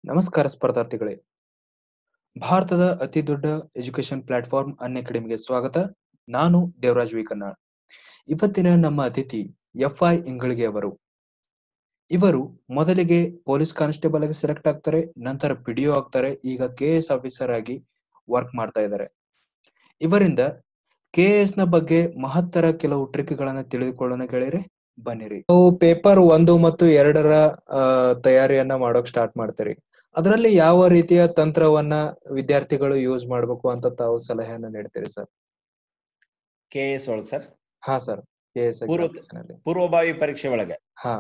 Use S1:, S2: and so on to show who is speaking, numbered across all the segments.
S1: ನಮಸ್ಕಾರ ಸ್ಪರ್ಧಾರ್ಥಿಗಳೇ ಭಾರತದ ಅತಿ ದೊಡ್ಡ ಎಜುಕೇಶನ್ ಪ್ಲಾಟ್ಫಾರ್ಮ್ ಅನ್ ಅಕಾಡೆಮಿಗೆ ಸ್ವಾಗತ ನಾನು ದೇವರಾಜ್ ವಿ ಕನ್ನಾಳ್ ಇವತ್ತಿನ ನಮ್ಮ ಅತಿಥಿ ಎಫ್ ಐ ಇಂಗಳಿಗೆ ಅವರು ಇವರು ಮೊದಲಿಗೆ ಪೊಲೀಸ್ ಕಾನ್ಸ್ಟೇಬಲ್ ಆಗಿ ಸೆಲೆಕ್ಟ್ ಆಗ್ತಾರೆ ನಂತರ ಪಿಡಿಒ ಆಗ್ತಾರೆ ಈಗ ಕೆ ಎಸ್ ಆಫೀಸರ್ ಆಗಿ ವರ್ಕ್ ಮಾಡ್ತಾ ಇದ್ದಾರೆ ಇವರಿಂದ ಕೆ ಎಸ್ ನ ಬಗ್ಗೆ ಮಹತ್ತರ ಕೆಲವು ಟ್ರಿಕ್ಗಳನ್ನ ತಿಳಿದುಕೊಳ್ಳೋಣ ಗೆಳೆಯರೆ ಬನ್ನಿರಿ ನಾವು ಪೇಪರ್ ಒಂದು ಮತ್ತು ಎರಡರ ಆ, ತಯಾರಿಯನ್ನ ಮಾಡೋಕ್ ಸ್ಟಾರ್ಟ್ ಮಾಡ್ತೀರಿ ಅದರಲ್ಲಿ ಯಾವ ರೀತಿಯ ತಂತ್ರವನ್ನ ವಿದ್ಯಾರ್ಥಿಗಳು ಯೂಸ್ ಮಾಡ್ಬೇಕು ಅಂತ ತಾವು ಸಲಹೆಯನ್ನ ನೀಡ್ತೀರಿ ಸರ್
S2: ಕೆ ಎಸ್ ಒಳಗ್ ಸರ್
S1: ಹಾ ಸರ್ ಕೆ ಎಸ್
S2: ಪೂರ್ವ- ಪೂರ್ವಭಾವಿ ಪರೀಕ್ಷೆ ಒಳಗೆ
S1: ಹಾ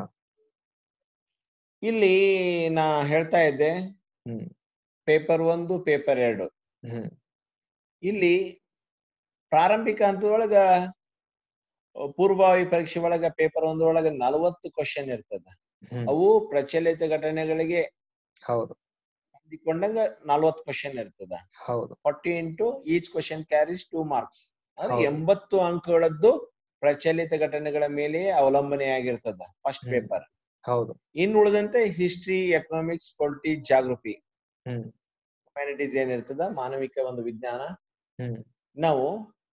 S2: ಇಲ್ಲಿ ನಾ ಹೇಳ್ತಾ ಇದ್ದೆ
S1: ಹ್ಮ್
S2: ಪೇಪರ್ ಒಂದು ಪೇಪರ್ ಎರಡು
S1: ಹ್ಮ್
S2: ಇಲ್ಲಿ ಪ್ರಾರಂಭಿಕ ಹಂತದೊಳಗ ಅಹ್, ಪೂರ್ವಭಾವಿ ಪರೀಕ್ಷೆ ಒಳಗ ಪೇಪರ್ ಒಂದರೊಳಗ ನಲವತ್ತು ಕ್ವಶನ್ ಇರ್ತದ
S1: ಹ್ಮ್
S2: ಅವು ಪ್ರಚಲಿತ ಘಟನೆಗಳಿಗೆ
S1: ಹೌದು
S2: ಹೊಂದಿಕೊಂಡಂಗ ನಲವತ್ತು ಕ್ವಶನ್ ಇರ್ತದ
S1: ಹೌದು
S2: forty into each question carries two marks ಅಂದ್ರೆ
S1: ಹೌದು.
S2: ಎಂಬತ್ತು ಅಂಕಗಳದ್ದು ಪ್ರಚಲಿತ ಘಟನೆಗಳ ಮೇಲೆ ಅವಲಂಬನೆಯಾಗಿರ್ತದ ಫಸ್ಟ್
S1: ಹ್ಮ್.
S2: ಪೇಪರ್
S1: ಹೌದು
S2: ಇನ್ ಉಳಿದಂತೆ history economics polity geography
S1: hmm
S2: humanities ಏನಿರ್ತದ ಮಾನವಿಕ ಒಂದು ವಿಜ್ಞಾನ
S1: ಹ್ಮ್
S2: ನಾವು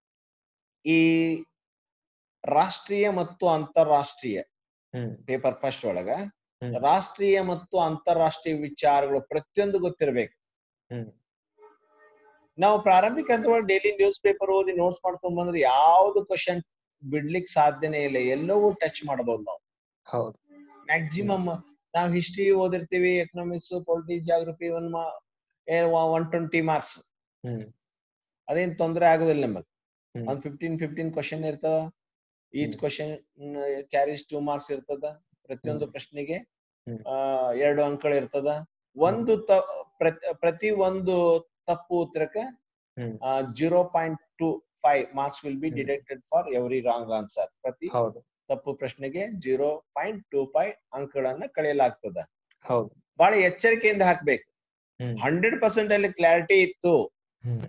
S2: ಈ ರಾಷ್ಟ್ರೀಯ ಮತ್ತು ಅಂತಾರಾಷ್ಟ್ರೀಯ
S1: ಹ್ಮ್
S2: ಪೇಪರ್ ಫಸ್ಟ್ ಒಳಗ
S1: ಹ್ಮ್.
S2: ರಾಷ್ಟ್ರೀಯ ಮತ್ತು ಅಂತಾರಾಷ್ಟ್ರೀಯ ವಿಚಾರಗಳು ಪ್ರತಿಯೊಂದು ಗೊತ್ತಿರ್ಬೇಕು
S1: ಹ್ಮ್.
S2: ನಾವು ಪ್ರಾರಂಭಿಕ ಹಂತದೊಳಗೆ ಡೈಲಿ ನ್ಯೂಸ್ ಪೇಪರ್ ಓದಿ ನೋಟ್ಸ್ ಮಾಡ್ಕೊಂಡ್ ಬಂದ್ರೆ ಯಾವ್ದು ಕ್ವಶನ್ ಬಿಡ್ಲಿಕ್ ಸಾಧ್ಯನೇ ಇಲ್ಲ ಎಲ್ಲವೂ ಟಚ್ ಮಾಡಬಹುದು ನಾವು
S1: ಹೌದು
S2: ಮ್ಯಾಕ್ಸಿಮಮ್ ನಾವು ಹಿಸ್ಟ್ರಿ ಓದಿರ್ತೀವಿ economics polity geography one one twenty marks
S1: ಹ್ಮ್
S2: ಅದೇನ್ ತೊಂದರೆ ಆಗೋದಿಲ್ಲ ನಮಗ್
S1: ಹ್ಮ್.
S2: ಒಂದ್ ಫಿಫ್ಟೀನ್ ಫಿಫ್ಟೀನ್ ಕ್ವಶನ್ ಇರ್ತಾವ each
S1: hmm.
S2: Question carries two marks ಇರ್ತದ ಪ್ರತಿಯೊಂದು
S1: ಹ್ಮ್.
S2: ಪ್ರಶ್ನೆಗೆ
S1: ಹ್ಮ್.
S2: ಆ ಎರಡು ಅಂಕಗಳು ಇರ್ತದ ಒಂದು ತ ಪ್ರತಿ- ಪ್ರತಿ ಒಂದು ತಪ್ಪು ಉತ್ತರಕ್ಕೆ
S1: ಹ್ಮ್
S2: zero point two five marks will be
S1: hmm.
S2: Deducted for every wrong answer ಪ್ರತಿ
S1: ಹೌದು
S2: ತಪ್ಪು ಪ್ರಶ್ನೆಗೆ ಜೀರೋ ಪಾಯಿಂಟ್ ಟೂ ಫೈವ್ ಅಂಕಗಳನ್ನ ಕಳೆಯಲಾಗ್ತದ
S1: ಹೌದು
S2: ಬಹಳ ಎಚ್ಚರಿಕೆಯಿಂದ ಹಾಕ್ಬೇಕು
S1: ಹ್ಮ್
S2: ಹಂಡ್ರೆಡ್ ಪರ್ಸೆಂಟ್ ಅಲ್ಲಿ ಕ್ಲಾರಿಟಿ ಇತ್ತು
S1: ಹ್ಮ್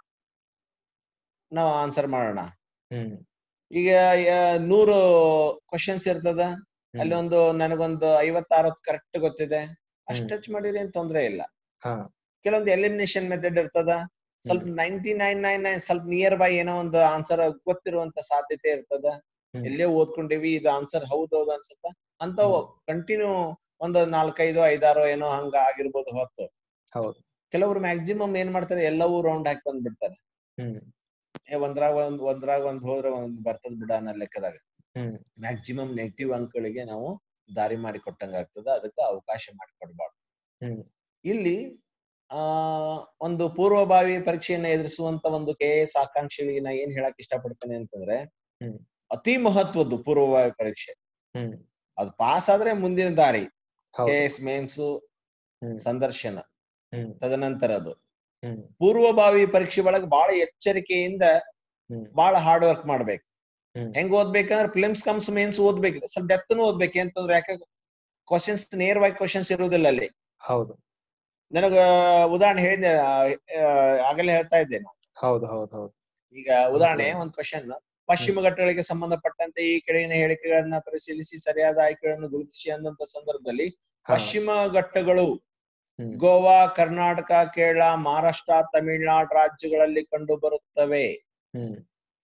S2: ನಾವು ಆನ್ಸರ್ ಮಾಡೋಣ
S1: ಹ್ಮ್
S2: ಈಗ ಯ- ನೂರು ಕ್ವಶನ್ಸ್ ಇರ್ತದ
S1: ಹ್ಮ್.
S2: ಅಲ್ಲಿ ಒಂದು ನನಗೊಂದು ಐವತ್ತಾರತ್ತು ಕರೆಕ್ಟ್ ಗೊತ್ತಿದೆ ಅಷ್ಟ್
S1: ಹ್ಮ್.
S2: ಟಚ್ ಮಾಡಿರಿ ಏನ್ ತೊಂದ್ರೆ ಇಲ್ಲ
S1: ಹಾ
S2: ಕೆಲವೊಂದು ಎಲಿಮಿನೇಷನ್ ಮೆಥಡ್ ಇರ್ತದ ಸ್ವಲ್ಪ ನೈನ್ಟಿ ನೈನ್ ನೈನ್ ನೈನ್ ಸ್ವಲ್ಪ ನಿಯರ್ ಬೈ ಏನೋ ಒಂದು ಆನ್ಸರ್ ಗೊತ್ತಿರುವಂತ ಸಾಧ್ಯತೆ ಇರ್ತದ
S1: ಹ್ಮ್.
S2: ಎಲ್ಲೇ ಓದ್ಕೊಂಡಿವಿ ಇದು ಆನ್ಸರ್ ಹೌದೌದು ಅನ್ಸುತ್ತ ಅಂತವು ಕಂಟಿನ್ಯೂ ಒಂದು ನಾಲ್ಕೈದು ಐದಾರು ಏನೋ ಹಂಗ ಆಗಿರ್ಬೋದು ಹೊತ್ತು
S1: ಹೌದು
S2: ಕೆಲವರು ಮ್ಯಾಕ್ಸಿಮಮ್ ಏನ್ ಮಾಡ್ತಾರೆ ಎಲ್ಲವೂ ರೌಂಡ್ ಹಾಕಿ ಬಂದ್ಬಿಡ್ತಾರೆ
S1: ಹ್ಮ್
S2: ಏ ಒಂದ್ರಾಗ ಒಂದ್ ಒಂದ್ರಾಗ ಒಂದ್ ಹೋದ್ರೆ ಒಂದ್ ಬರ್ತದ ಬಿಡ ಅನ್ನೋ ಲೆಕ್ಕದಾಗ
S1: ಹ್ಮ್
S2: ಮ್ಯಾಕ್ಸಿಮಮ್ ನೆಗೆಟಿವ್ ಅಂಕಗಳಿಗೆ ನಾವು ದಾರಿ ಮಾಡಿ ಕೊಟ್ಟಂಗ ಆಗ್ತದ ಅದಕ್ಕೆ ಅವಕಾಶ ಮಾಡಿಕೊಡ್ಬಾರ್ದು
S1: ಹ್ಮ್
S2: ಇಲ್ಲಿ ಆ ಒಂದು ಪೂರ್ವಭಾವಿ ಪರೀಕ್ಷೆಯನ್ನ ಎದುರಿಸುವಂತ ಒಂದು ಕೆ ಎಸ್ ಆಕಾಂಕ್ಷಿಗಳಿಗೆ ನಾ ಏನ್ ಹೇಳಕ್ ಇಷ್ಟಪಡ್ತೇನೆ ಅಂತಂದ್ರೆ
S1: ಹ್ಮ್.
S2: ಅತಿ ಮಹತ್ವದ್ದು ಪೂರ್ವಭಾವಿ ಪರೀಕ್ಷೆ
S1: ಹ್ಮ್
S2: ಅದು ಪಾಸ್ ಆದ್ರೆ ಮುಂದಿನ ದಾರಿ ಕೆ
S1: ಹೌದು
S2: ಎಸ್ ಮೇನ್ಸು
S1: ಹ್ಮ್
S2: ಸಂದರ್ಶನ
S1: ಹ್ಮ್
S2: ತದನಂತರ ಅದು
S1: ಹ್ಮ್
S2: ಪೂರ್ವಭಾವಿ ಪರೀಕ್ಷೆ ಒಳಗೆ ಬಹಳ ಎಚ್ಚರಿಕೆಯಿಂದ
S1: ಹ್ಮ್
S2: ಬಹಳ ಹಾರ್ಡ್ ವರ್ಕ್ ಮಾಡ್ಬೇಕು
S1: ಹ್ಮ್.
S2: ಹೆಂಗ್ ಓದ್ಬೇಕಂದ್ರೆ ಫಿಲಿಮ್ಸ್ ಕಮ್ಸ್ ಮೇನ್ಸ್ ಓದ್ಬೇಕು ಸ್ವಲ್ಪ ಡೆಪ್ತ್ನು ಓದ್ಬೇಕು ಅಂತಂದ್ರೆ ಯಾಕೆ ಕ್ವಶನ್ಸ್ ನೇರವಾಗಿ ಕ್ವಶನ್ಸ್ ಇರುವುದಿಲ್ಲ ಅಲ್ಲಿ
S1: ಹೌದು
S2: ನನಗ ಉದಾಹರಣೆ ಹೇಳಿದೆ ಆ, ಆ, ಆಗಲೇ ಹೇಳ್ತಾ ಇದ್ದೆ ನಾನು.
S1: ಹೌದು ಹೌದು ಹೌದು
S2: ಈಗ ಉದಾಹರಣೆ ಒಂದ್ ಕ್ವಶನ್ ಪಶ್ಚಿಮ ಘಟ್ಟಗಳಿಗೆ ಸಂಬಂಧಪಟ್ಟಂತೆ ಈ ಕೆಳಗಿನ ಹೇಳಿಕೆಗಳನ್ನ ಪರಿಶೀಲಿಸಿ ಸರಿಯಾದ ಆಯ್ಕೆಗಳನ್ನು ಗುರುತಿಸಿ ಅನ್ನುವಂತ ಸಂದರ್ಭದಲ್ಲಿ
S1: ಹಾ.
S2: ಪಶ್ಚಿಮ ಘಟ್ಟಗಳು
S1: ಹ್ಮ್.
S2: ಗೋವಾ ಕರ್ನಾಟಕ ಕೇರಳ ಮಹಾರಾಷ್ಟ್ರ ತಮಿಳುನಾಡು ರಾಜ್ಯಗಳಲ್ಲಿ ಕಂಡು ಬರುತ್ತವೆ
S1: ಹ್ಮ್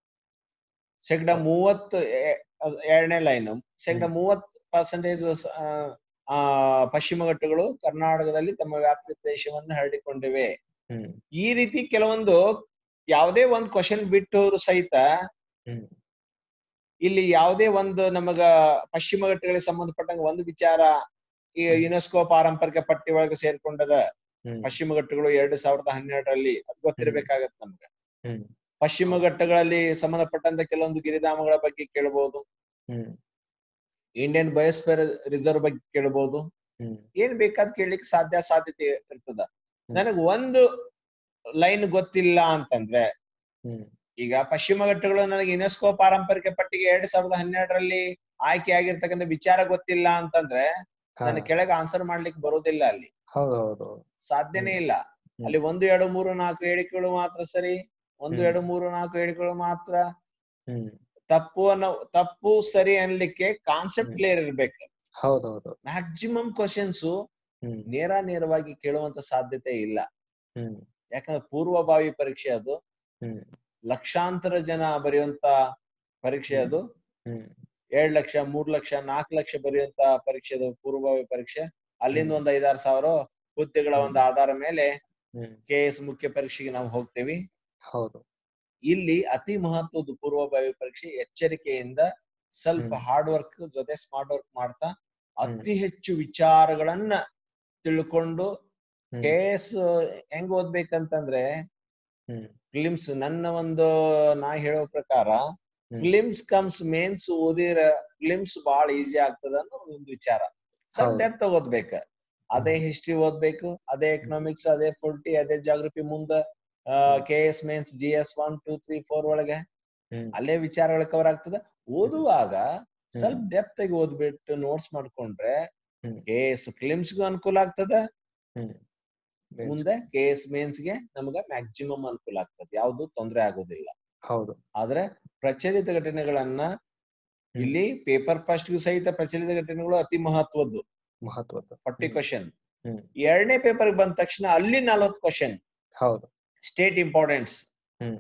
S2: ಶೇಕಡ ಮೂವತ್ತು ಎ- ಎರಡನೇ ಲೈನ್ ಶೇಕಡ ಮೂವತ್ ಪರ್ಸೆಂಟೇಜ್ ಆ ಪಶ್ಚಿಮ ಘಟ್ಟಗಳು ಕರ್ನಾಟಕದಲ್ಲಿ ತಮ್ಮ ವ್ಯಾಪ್ತಿ ಪ್ರದೇಶವನ್ನು ಹರಡಿಕೊಂಡಿವೆ
S1: ಹ್ಮ್
S2: ಈ ರೀತಿ ಕೆಲವೊಂದು ಯಾವುದೇ ಒಂದ್ ಕ್ವಶನ್ ಬಿಟ್ಟವರು ಸಹಿತ
S1: ಹ್ಮ್
S2: ಇಲ್ಲಿ ಯಾವುದೇ ಒಂದು ನಮಗ ಪಶ್ಚಿಮ ಘಟ್ಟಗಳಿಗೆ ಸಂಬಂಧಪಟ್ಟಂಗ ಒಂದು ವಿಚಾರ ಈ
S1: ಹ್ಮ್.
S2: ಯುನೆಸ್ಕೋ ಪಾರಂಪರಿಕ ಪಟ್ಟಿ ಒಳಗೆ ಸೇರ್ಕೊಂಡದ
S1: ಹ್ಮ್
S2: ಪಶ್ಚಿಮ ಘಟ್ಟಗಳು ಎರಡ್ ಸಾವಿರದ ಹನ್ನೆರಡರಲ್ಲಿ ಅದು ಗೊತ್ತಿರ್ಬೇಕಾಗತ್ತೆ ನಮ್ಗೆ
S1: ಹ್ಮ್
S2: ಪಶ್ಚಿಮ ಘಟ್ಟಗಳಲ್ಲಿ ಸಂಬಂಧಪಟ್ಟಂತ ಕೆಲವೊಂದು ಗಿರಿಧಾಮಗಳ ಬಗ್ಗೆ ಕೇಳಬಹುದು
S1: ಹ್ಮ್
S2: ಇಂಡಿಯನ್ ಬಯೋಸ್ಫಿಯರ್ ರಿಸರ್ವ್ ಬಗ್ಗೆ ಕೇಳಬಹುದು
S1: ಹ್ಮ್
S2: ಏನ್ ಬೇಕಾದ್ ಕೇಳಲಿಕ್ಕೆ ಸಾಧ್ಯ ಸಾಧ್ಯತೆ ಇರ್ತದ
S1: ಹ್ಮ್.
S2: ನನಗ್ ಒಂದು ಲೈನ್ ಗೊತ್ತಿಲ್ಲ ಅಂತಂದ್ರೆ
S1: ಹ್ಮ್
S2: ಈಗ ಪಶ್ಚಿಮ ಘಟ್ಟಗಳು ನನಗೆ ಯುನೆಸ್ಕೋ ಪಾರಂಪರಿಕ ಪಟ್ಟಿಗೆ ಎರಡ್ ಸಾವಿರದ ಹನ್ನೆರಡರಲ್ಲಿ ಆಯ್ಕೆ ಆಗಿರ್ತಕ್ಕಂಥ ವಿಚಾರ ಗೊತ್ತಿಲ್ಲ ಅಂತಂದ್ರೆ
S1: ಹಾ.
S2: ನನ್ ಕೆಳಗೆ ಆನ್ಸರ್ ಮಾಡ್ಲಿಕ್ಕೆ ಬರೋದಿಲ್ಲ ಅಲ್ಲಿ
S1: ಹೌದು ಹೌದು ಹೌದು
S2: ಸಾಧ್ಯನೇ
S1: ಹ್ಮ್.
S2: ಇಲ್ಲ
S1: ಹ್ಮ್.
S2: ಅಲ್ಲಿ ಒಂದು ಎರಡು ಮೂರು ನಾಲ್ಕು ಹೇಳಿಕೆಗಳು ಮಾತ್ರ ಸರಿ ಒಂದು
S1: ಹ್ಮ್.
S2: ಎರಡು ಮೂರು ನಾಲ್ಕು ಹೇಳಿಕೆಗಳು ಮಾತ್ರ
S1: ಹ್ಮ್
S2: ತಪ್ಪು ಅನ್ನೋ ತಪ್ಪು ಸರಿ ಅನ್ಲಿಕ್ಕೆ ಕಾನ್ಸೆಪ್ಟ್
S1: ಹ್ಮ್.
S2: ಕ್ಲಿಯರ್ ಇರ್ಬೇಕು
S1: ಹೌದು ಹೌದು
S2: ಮ್ಯಾಕ್ಸಿಮಮ್ ಕ್ವಶನ್ಸ್
S1: ಹ್ಮ್
S2: ನೇರ ನೇರವಾಗಿ ಕೇಳುವಂತ ಸಾಧ್ಯತೆ ಇಲ್ಲ
S1: ಹ್ಮ್
S2: ಯಾಕಂದ್ರೆ ಪೂರ್ವಭಾವಿ ಪರೀಕ್ಷೆ ಅದು
S1: ಹ್ಮ್
S2: ಲಕ್ಷಾಂತರ ಜನ ಬರೆಯುವಂತ ಪರೀಕ್ಷೆ ಅದು
S1: ಹ್ಮ್
S2: ಎರಡ್ ಲಕ್ಷ ಮೂರ್ ಲಕ್ಷ ನಾಲ್ಕು ಲಕ್ಷ ಬರೆಯುವಂತ ಪರೀಕ್ಷೆ ಅದು ಪೂರ್ವಭಾವಿ ಪರೀಕ್ಷೆ ಅಲ್ಲಿಂದ
S1: ಹ್ಮ್.
S2: ಒಂದ್ ಐದಾರು ಸಾವಿರ ಹುದ್ದೆಗಳ
S1: ಹ್ಮ್.
S2: ಒಂದು ಆಧಾರ ಮೇಲೆ
S1: ಹ್ಮ್
S2: ಕೆ ಎಸ್ ಮುಖ್ಯ ಪರೀಕ್ಷೆಗೆ ನಾವು ಹೋಗ್ತೇವಿ
S1: ಹೌದು
S2: ಇಲ್ಲಿ ಅತಿ ಮಹತ್ವದ ಪೂರ್ವಭಾವಿ ಪರೀಕ್ಷೆ ಎಚ್ಚರಿಕೆಯಿಂದ ಸ್ವಲ್ಪ
S1: ಹ್ಮ್.
S2: ಹಾರ್ಡ್ ವರ್ಕ್ ಜೊತೆ ಸ್ಮಾರ್ಟ್ ವರ್ಕ್ ಮಾಡ್ತಾ ಅತಿ ಹೆಚ್ಚು ವಿಚಾರಗಳನ್ನ ತಿಳ್ಕೊಂಡು
S1: ಹ್ಮ್
S2: ಕೆ ಎಸ್ ಹೆಂಗ್ ಓದ್ಬೇಕಂತಂದ್ರೆ
S1: ಹ್ಮ್
S2: ಫಿಲಿಮ್ಸ್ ನನ್ನ ಒಂದು ನಾ ಹೇಳೋ ಪ್ರಕಾರ
S1: ಹ್ಮ್.
S2: ಫಿಲಿಮ್ಸ್ ಕಮ್ಸ್ ಮೇನ್ಸ್ ಓದಿರ ಫಿಲಿಮ್ಸ್ ಬಹಳ ಈಸಿ ಆಗ್ತದ ಅನ್ನೋ ಒಂದು ವಿಚಾರ ಸ್ವಲ್ಪ
S1: ಹೌದು.
S2: ಡೆಪ್ತ್ ಓದ್ಬೇಕ ಅದೇ ಹಿಸ್ಟ್ರಿ ಓದ್ಬೇಕು ಅದೇ ಎಕನಾಮಿಕ್ಸ್ ಅದೇ ಪೊಲಿಟಿ ಅದೇ ಜಾಗ್ರಫಿ ಮುಂದ
S1: ಹ್ಮ್.
S2: K S mains G S one two three four ಒಳಗೆ
S1: ಹ್ಮ್
S2: ಅಲ್ಲೇ ವಿಚಾರಗಳು ಕವರ್ ಆಗ್ತದ ಓದುವಾಗ ಸ್ವಲ್ಪ
S1: ಹ್ಮ್.
S2: ಡೆಪ್ತ್ ಆಗಿ ಓದ್ಬಿಟ್ಟು ನೋಟ್ಸ್ ಮಾಡ್ಕೊಂಡ್ರೆ
S1: ಹ್ಮ್.
S2: ಕೆ ಎಸ್ ಫಿಲಿಮ್ಸ್ಗೂ ಅನುಕೂಲ ಆಗ್ತದ
S1: ಹ್ಮ್ Means-
S2: ಮುಂದೆ ಕೆ ಎಸ್ ಮೇನ್ಸ್ ಗೆ ನಮ್ಗ ಮ್ಯಾಕ್ಸಿಮಮ್ ಅನುಕೂಲ ಆಗ್ತದೆ ಯಾವ್ದು ತೊಂದರೆ ಆಗೋದಿಲ್ಲ
S1: ಹೌದು
S2: ಆದ್ರೆ ಪ್ರಚಲಿತ ಘಟನೆಗಳನ್ನ
S1: ಹ್ಮ್.
S2: ಇಲ್ಲಿ ಪೇಪರ್ ಫಸ್ಟ್ ಗೂ ಸಹಿತ ಪ್ರಚಲಿತ ಘಟನೆಗಳು ಅತಿ ಮಹತ್ವದ್ದು
S1: ಮಹತ್ವದ
S2: ಫಾರ್ಟಿ
S1: ಹ್ಮ್.
S2: ಕ್ವಶನ್
S1: ಹ್ಮ್.
S2: ಎರಡನೇ ಪೇಪರ್ ಬಂದ ತಕ್ಷಣ ಅಲ್ಲಿ ನಲ್ವತ್ತು ಕ್ವಶನ್
S1: ಹೌದು
S2: ಸ್ಟೇಟ್ ಇಂಪಾರ್ಟೆನ್ಸ್
S1: ಹ್ಮ್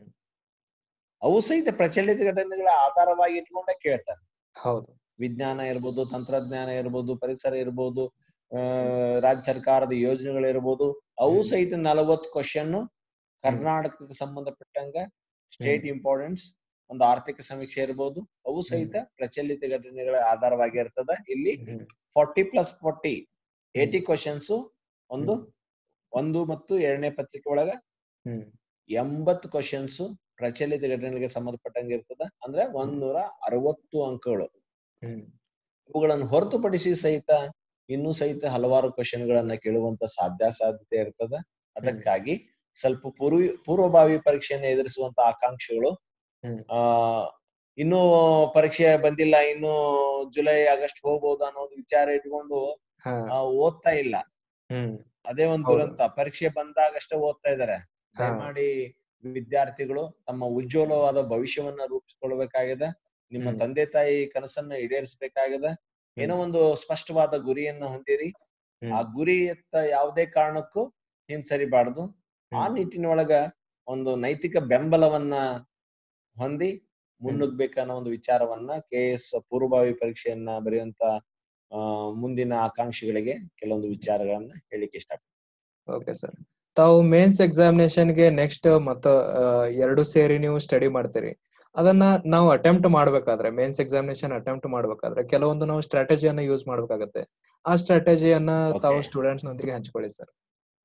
S2: ಅವು ಸಹಿತ ಪ್ರಚಲಿತ ಘಟನೆಗಳ ಆಧಾರವಾಗಿ ಇಟ್ಕೊಂಡೇ ಕೇಳ್ತಾರೆ
S1: ಹೌದು
S2: ವಿಜ್ಞಾನ ಇರ್ಬೋದು ತಂತ್ರಜ್ಞಾನ ಇರ್ಬೋದು ಪರಿಸರ ಇರ್ಬೋದು ಆ ರಾಜ್ಯ ಸರ್ಕಾರದ ಯೋಜನೆಗಳಿರ್ಬೋದು ಅವು
S1: ಹ್ಮ್.
S2: ಸಹಿತ ನಲವತ್ತು ಕ್ವಶನ್ ಕರ್ನಾಟಕಕ್ಕೆ ಸಂಬಂಧಪಟ್ಟಂಗ ಸ್ಟೇಟ್ ಇಂಪಾರ್ಟೆನ್ಸ್ ಒಂದು ಆರ್ಥಿಕ ಸಮೀಕ್ಷೆ ಇರ್ಬೋದು ಅವು ಸಹಿತ ಪ್ರಚಲಿತ ಘಟನೆಗಳ ಆಧಾರವಾಗಿ ಇರ್ತದ ಇಲ್ಲಿ
S1: ಹ್ಮ್
S2: forty plus forty eighty questions ಒಂದು ಒಂದು ಮತ್ತು ಎರಡನೇ ಪತ್ರಿಕೆ ಒಳಗ
S1: ಹ್ಮ್
S2: ಎಂಬತ್ತು ಕ್ವಶನ್ಸ್ ಪ್ರಚಲಿತ ಘಟನೆಗಳಿಗೆ ಸಂಬಂಧಪಟ್ಟಂಗೆ ಇರ್ತದ ಅಂದ್ರೆ ಒಂದ್ನೂರ ಅರವತ್ತು ಅಂಕಗಳು
S1: ಹ್ಮ್
S2: ಇವುಗಳನ್ನು ಹೊರತುಪಡಿಸಿ ಸಹಿತ ಇನ್ನೂ ಸಹಿತ ಹಲವಾರು ಕ್ವಶನ್ ಗಳನ್ನ ಕೇಳುವಂತ ಸಾಧ್ಯ ಸಾಧ್ಯತೆ ಇರ್ತದ ಅದಕ್ಕಾಗಿ ಸ್ವಲ್ಪ ಪೂರ್ವ ಪೂರ್ವಭಾವಿ ಪರೀಕ್ಷೆಯನ್ನು ಎದುರಿಸುವಂತ ಆಕಾಂಕ್ಷಿಗಳು
S1: ಹ್ಮ್.
S2: ಆ ಇನ್ನೂ ಪರೀಕ್ಷೆ ಬಂದಿಲ್ಲ ಇನ್ನು ಜುಲೈ ಆಗಸ್ಟ್ ಹೋಗ್ಬೋದು ಅನ್ನೋ ಒಂದು ವಿಚಾರ ಇಟ್ಕೊಂಡು
S1: ಹಾ
S2: ಆ, ಓದ್ತಾ ಇಲ್ಲ
S1: ಹ್ಮ್
S2: ಅದೇ ಒಂದು
S1: ಹೌದು.
S2: ದುರಂತ ಪರೀಕ್ಷೆ ಬಂದಾಗಷ್ಟೇ ಓದ್ತಾ ಇದಾರೆ
S1: ಹಾ
S2: ದಯಮಾಡಿ ವಿದ್ಯಾರ್ಥಿಗಳು ತಮ್ಮ ಉಜ್ವಲವಾದ ಭವಿಷ್ಯವನ್ನ ರೂಪಿಸ್ಕೊಳ್ಬೇಕಾಗಿದೆ ನಿಮ್ಮ
S1: ಹ್ಮ್.
S2: ತಂದೆ ತಾಯಿ ಕನಸನ್ನ ಈಡೇರಿಸಬೇಕಾಗಿದೆ ಏನೋ ಒಂದು ಸ್ಪಷ್ಟವಾದ ಗುರಿಯನ್ನ ಹೊಂದಿರಿ
S1: ಹ್ಮ್.
S2: ಆ ಗುರಿಯತ್ತ ಯಾವುದೇ ಕಾರಣಕ್ಕೂ ಹಿಂಸರಿಬಾರ್ದು ಆ
S1: ಹ್ಮ್.
S2: ನಿಟ್ಟಿನೊಳಗ ಒಂದು ನೈತಿಕ ಬೆಂಬಲವನ್ನ ಹೊಂದಿ ಮುನ್ನುಗ್ಬೇಕನ್ನೋ ಒಂದು ವಿಚಾರವನ್ನ ಕೆ ಎಸ್ ಪೂರ್ವಭಾವಿ ಪರೀಕ್ಷೆಯನ್ನ ಬರೆಯುವಂತ ಆ ಮುಂದಿನ ಆಕಾಂಕ್ಷಿಗಳಿಗೆ ಕೆಲವೊಂದು ವಿಚಾರಗಳನ್ನ ಹೇಳಿಕ್ಕೆ ಇಷ್ಟ
S1: ಓಕೆ ಸರ್ ತಾವು ಮೇನ್ಸ್ ಎಕ್ಸಾಮಿನೇಷನ್ಗೆ ನೆಕ್ಸ್ಟ್ ಮತ್ತ ಆ, ಎರಡು ಸೇರಿ ನೀವು ಸ್ಟಡಿ ಮಾಡ್ತೀರಿ ಅದನ್ನ ನಾವು ಅಟೆಂಪ್ಟ್ ಮಾಡ್ಬೇಕಾದ್ರೆ ಮೇನ್ಸ್ ಎಕ್ಸಾಮಿನೇಷನ್ ಅಟೆಂಪ್ಟ್ ಮಾಡ್ಬೇಕಾದ್ರೆ ಕೆಲವೊಂದು ನಾವು ಸ್ಟ್ರಾಟಜಿಯನ್ನ ಯೂಸ್ ಮಾಡ್ಬೇಕಾಗತ್ತೆ ಆ ಸ್ಟ್ರಾಟಜಿಯನ್ನ ತಾವು
S2: Okay.
S1: ಸ್ಟೂಡೆಂಟ್ಸ್ ನೊಂದಿಗೆ ಹಂಚ್ಕೊಳ್ಳಿ ಸರ್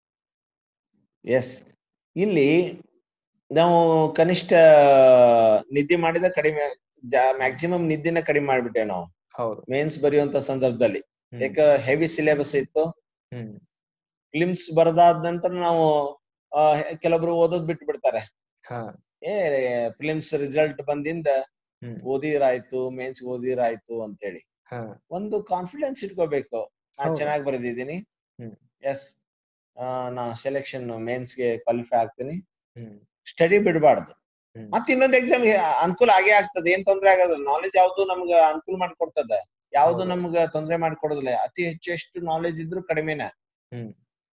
S2: ಎಸ್ ಇಲ್ಲಿ ನಾವು ಕನಿಷ್ಠ ನಿದ್ದೆ ಮಾಡಿದ ಕಡಿಮೆ ಮ್ಯಾಕ್ಸಿಮಮ್ ನಿದ್ದೆನ ಕಡಿಮೆ ಮಾಡ್ಬಿಟ್ಟೇವೆ ನಾವು
S1: ಹೌದು
S2: ಮೇನ್ಸ್ ಬರೆಯುವಂತ ಸಂದರ್ಭದಲ್ಲಿ
S1: ಹ್ಮ್.
S2: ಯಾಕ ಹೆವಿ ಸಿಲೆಬಸ್ ಇತ್ತು
S1: ಹ್ಮ್
S2: ಫಿಲಿಮ್ಸ್ ಬರದಾದ ನಂತರ ನಾವು ಆ, ಕೆಲವೊಬ್ರು ಓದೋದ್ ಬಿಟ್ಟು ಬಿಡ್ತಾರೆ
S1: ಹಾ
S2: ಏ ಫಿಲಿಮ್ಸ್ ರಿಸಲ್ಟ್ ಬಂದಿಂದ
S1: ಹ್ಮ್
S2: ಓದಿರಾಯ್ತು ಮೇನ್ಸ್ ಓದಿರಾಯ್ತು ಅಂತೇಳಿ
S1: ಹಾ
S2: ಒಂದು ಕಾನ್ಫಿಡೆನ್ಸ್ ಇಟ್ಕೋಬೇಕು ನಾ
S1: ಹೌದು.
S2: ಚೆನ್ನಾಗಿ ಬರೆದಿದ್ದೀನಿ
S1: ಹ್ಮ್.
S2: ಎಸ್ ನಾ ಸೆಲೆಕ್ಷನ್ ಮೇನ್ಸ್ಗೆ ಕ್ವಾಲಿಫೈ ಆಗ್ತೀನಿ
S1: ಹ್ಮ್
S2: ಸ್ಟಡಿ ಬಿಡಬಾರ್ದು
S1: ಹ್ಮ್.
S2: ಮತ್ತೆ ಇನ್ನೊಂದು ಎಕ್ಸಾಮ್ ಅನುಕೂಲ ಆಗೇ ಆಗ್ತದೆ ಏನ್ ತೊಂದ್ರೆ ಆಗೋದಿಲ್ಲ ನಾಲೆಜ್ ಯಾವ್ದು ನಮ್ಗ ಅನುಕೂಲ ಮಾಡ್ಕೊಡ್ತದ ಯಾವ್ದು
S1: ಹೌದು.
S2: ನಮ್ಗ ತೊಂದ್ರೆ ಮಾಡ್ಕೊಡೋದಿಲ್ಲ ಅತಿ ಹೆಚ್ಚು ಎಷ್ಟು ನಾಲೆಜ್ ಇದ್ರು ಕಡಿಮೆನ
S1: ಹ್ಮ್.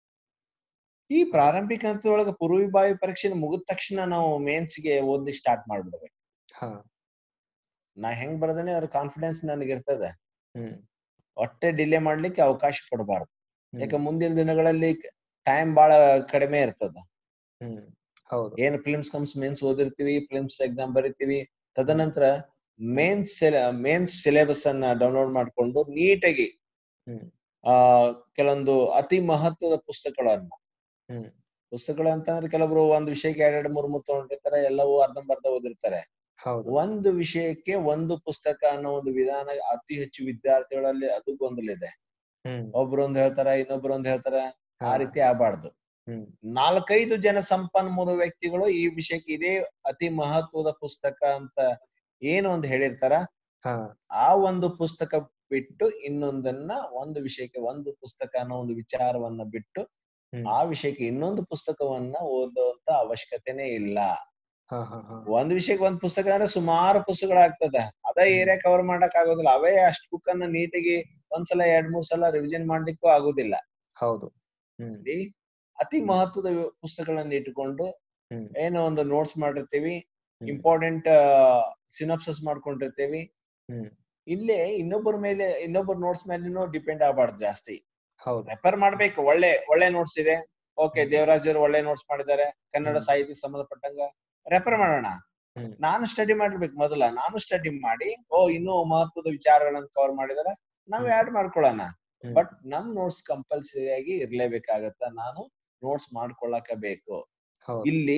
S2: ಈ ಪ್ರಾರಂಭಿಕ ಹಂತದೊಳಗ ಪೂರ್ವಭಾವಿ ಪರೀಕ್ಷೆ ಮುಗಿದ ತಕ್ಷಣ ನಾವು ಮೇನ್ಸ್ ಗೆ ಓದ್ಲಿಕ್ಕೆ ಸ್ಟಾರ್ಟ್ ಮಾಡ್ಬಿಡ್ಬೇಕು
S1: ಹಾ
S2: ನಾ ಹೆಂಗ್ ಬರ್ದೇನೆ ಅದ್ರ ಕಾನ್ಫಿಡೆನ್ಸ್ ನನಗೆ ಇರ್ತದೆ
S1: ಹ್ಮ್
S2: ಒಟ್ಟೆ ಡಿಲೇ ಮಾಡ್ಲಿಕ್ಕೆ ಅವಕಾಶ ಕೊಡಬಾರ್ದು
S1: ಹ್ಮ್.
S2: ಯಾಕೆ ಮುಂದಿನ ದಿನಗಳಲ್ಲಿ ಟೈಮ್ ಬಹಳ ಕಡಿಮೆ ಇರ್ತದ
S1: ಹ್ಮ್ ಹೌದು
S2: ಏನ್ ಫಿಲ್ಮ್ಸ್ ಕಮ್ಸ್ ಮೇನ್ಸ್ ಓದಿರ್ತೀವಿ ಫಿಲ್ಮ್ಸ್ ಎಕ್ಸಾಮ್ ಬರಿತೀವಿ ತದನಂತರ ಮೇನ್ಸ್ ಮೇನ್ಸ್ ಸಿಲೆಬಸ್ ಅನ್ನ ಡೌನ್ಲೋಡ್ ಮಾಡ್ಕೊಂಡು ನೀಟಾಗಿ
S1: ಹ್ಮ್.
S2: ಆ ಕೆಲವೊಂದು ಅತಿ ಮಹತ್ವದ ಪುಸ್ತಕಗಳನ್ನ
S1: ಹ್ಮ್.
S2: ಪುಸ್ತಕಗಳು ಅಂತಂದ್ರೆ ಕೆಲವರು ಒಂದ್ ವಿಷಯಕ್ಕೆ ಎರಡೆರಡು ಮೂರ್ ಮೂರ್ ತಗೊಂಡಿರ್ತಾರೆ ಎಲ್ಲವೂ ಅರ್ಧಂಬರ್ಧ ಓದಿರ್ತಾರೆ
S1: ಹೌದು
S2: ಒಂದು ವಿಷಯಕ್ಕೆ ಒಂದು ಪುಸ್ತಕ ಅನ್ನೋ ಒಂದು ವಿಧಾನ ಅತಿ ಹೆಚ್ಚು ವಿದ್ಯಾರ್ಥಿಗಳಲ್ಲಿ ಅದು ಗೊಂದಲ ಇದೆ
S1: ಹ್ಮ್
S2: ಒಬ್ರೊಂದ್ ಹೇಳ್ತಾರ ಇನ್ನೊಬ್ರೊಂದ್ ಹೇಳ್ತಾರ ಆ
S1: ಹಾ.
S2: ರೀತಿ ಆಗ್ಬಾರ್ದು
S1: ಹ್ಮ್
S2: ನಾಲ್ಕೈದು ಜನ ಸಂಪನ್ಮೂಲ ವ್ಯಕ್ತಿಗಳು ಈ ವಿಷಯಕ್ಕೆ ಇದೇ ಅತಿ ಮಹತ್ವದ ಪುಸ್ತಕ ಅಂತ ಏನು ಒಂದು ಹೇಳಿರ್ತಾರ
S1: ಹಾ
S2: ಆ ಒಂದು ಪುಸ್ತಕ ಬಿಟ್ಟು ಇನ್ನೊಂದನ್ನ ಒಂದು ವಿಷಯಕ್ಕೆ ಒಂದು ಪುಸ್ತಕ ಅನ್ನೋ ಒಂದು ವಿಚಾರವನ್ನ ಬಿಟ್ಟು
S1: ಹ್ಮ್.
S2: ಆ ವಿಷಯಕ್ಕೆ ಇನ್ನೊಂದು ಪುಸ್ತಕವನ್ನ ಓದುವಂತ ಅವಶ್ಯಕತೆನೇ ಇಲ್ಲ
S1: ಹಾ ಹಾ ಹಾ
S2: ಒಂದ್ ವಿಷಯಕ್ಕೆ ಒಂದ್ ಪುಸ್ತಕ ಅಂದ್ರೆ ಸುಮಾರು ಪುಸ್ತಕಗಳಾಗ್ತದ ಅದೇ ಏರಿಯಾ ಕವರ್ ಮಾಡಕ್ ಆಗೋದಿಲ್ಲ ಅವೇ ಅಷ್ಟು ಬುಕ್ ಅನ್ನ ನೀಟಾಗಿ ಒಂದ್ಸಲ ಎರಡ್ ಮೂರ್ ಸಲ ರಿವಿಷನ್ ಮಾಡ್ಲಿಕ್ಕೂ ಆಗುದಿಲ್ಲ
S1: ಹೌದು ಹ್ಮ್
S2: ಅಲ್ಲಿ ಅತಿ ಮಹತ್ವದ ವಿ- ಪುಸ್ತಕಗಳನ್ನ ಇಟ್ಟುಕೊಂಡು
S1: ಹ್ಮ್
S2: ಏನೋ ಒಂದು ನೋಟ್ಸ್ ಮಾಡಿರ್ತೀವಿ
S1: ಹ್ಮ್.
S2: ಇಂಪಾರ್ಟೆಂಟ್ ಸಿನಪ್ಸಸ್ ಮಾಡ್ಕೊಂಡಿರ್ತೀವಿ
S1: ಹ್ಮ್
S2: ಇಲ್ಲೇ ಇನ್ನೊಬ್ಬರ ಮೇಲೆ ಇನ್ನೊಬ್ಬರ ನೋಟ್ಸ್ ಮೇಲೆನೂ ಡಿಪೆಂಡ್ ಆಗಬಾರ್ದು ಜಾಸ್ತಿ
S1: ಹೌದು
S2: ರೆಫರ್ ಮಾಡ್ಬೇಕು ಒಳ್ಳೆ ಒಳ್ಳೆ ನೋಟ್ಸ್ ಇದೆ ಓಕೆ
S1: ಹ್ಮ್.
S2: ದೇವರಾಜ್ ಅವರು ಒಳ್ಳೆ ನೋಟ್ಸ್ ಮಾಡಿದ್ದಾರೆ ಕನ್ನಡ
S1: ಹ್ಮ್.
S2: ಸಾಹಿತ್ಯ ಸಂಬಂಧಪಟ್ಟಂಗ ರೆಫರ್ ಮಾಡೋಣ
S1: ಹ್ಮ್.
S2: ನಾನು ಸ್ಟಡಿ ಮಾಡಿರ್ಬೇಕು ಮೊದಲ ನಾನು ಸ್ಟಡಿ ಮಾಡಿ ಓ ಇನ್ನೂ ಮಹತ್ವದ ವಿಚಾರಗಳನ್ನ ಕವರ್ ಮಾಡಿದಾರೆ ನಾವು
S1: ಹ್ಮ್.
S2: ಆಡ್ ಮಾಡ್ಕೊಳ್ಳೋಣ
S1: ಹ್ಮ್.
S2: ಬಟ್ ನಮ್ ನೋಟ್ಸ್ ಕಂಪಲ್ಸರಿ ಆಗಿ ಇರ್ಲೇಬೇಕಾಗತ್ತ ನಾನು ನೋಟ್ಸ್ ಮಾಡ್ಕೊಳ್ಳಾಕ ಬೇಕು
S1: ಹೌದು
S2: ಇಲ್ಲಿ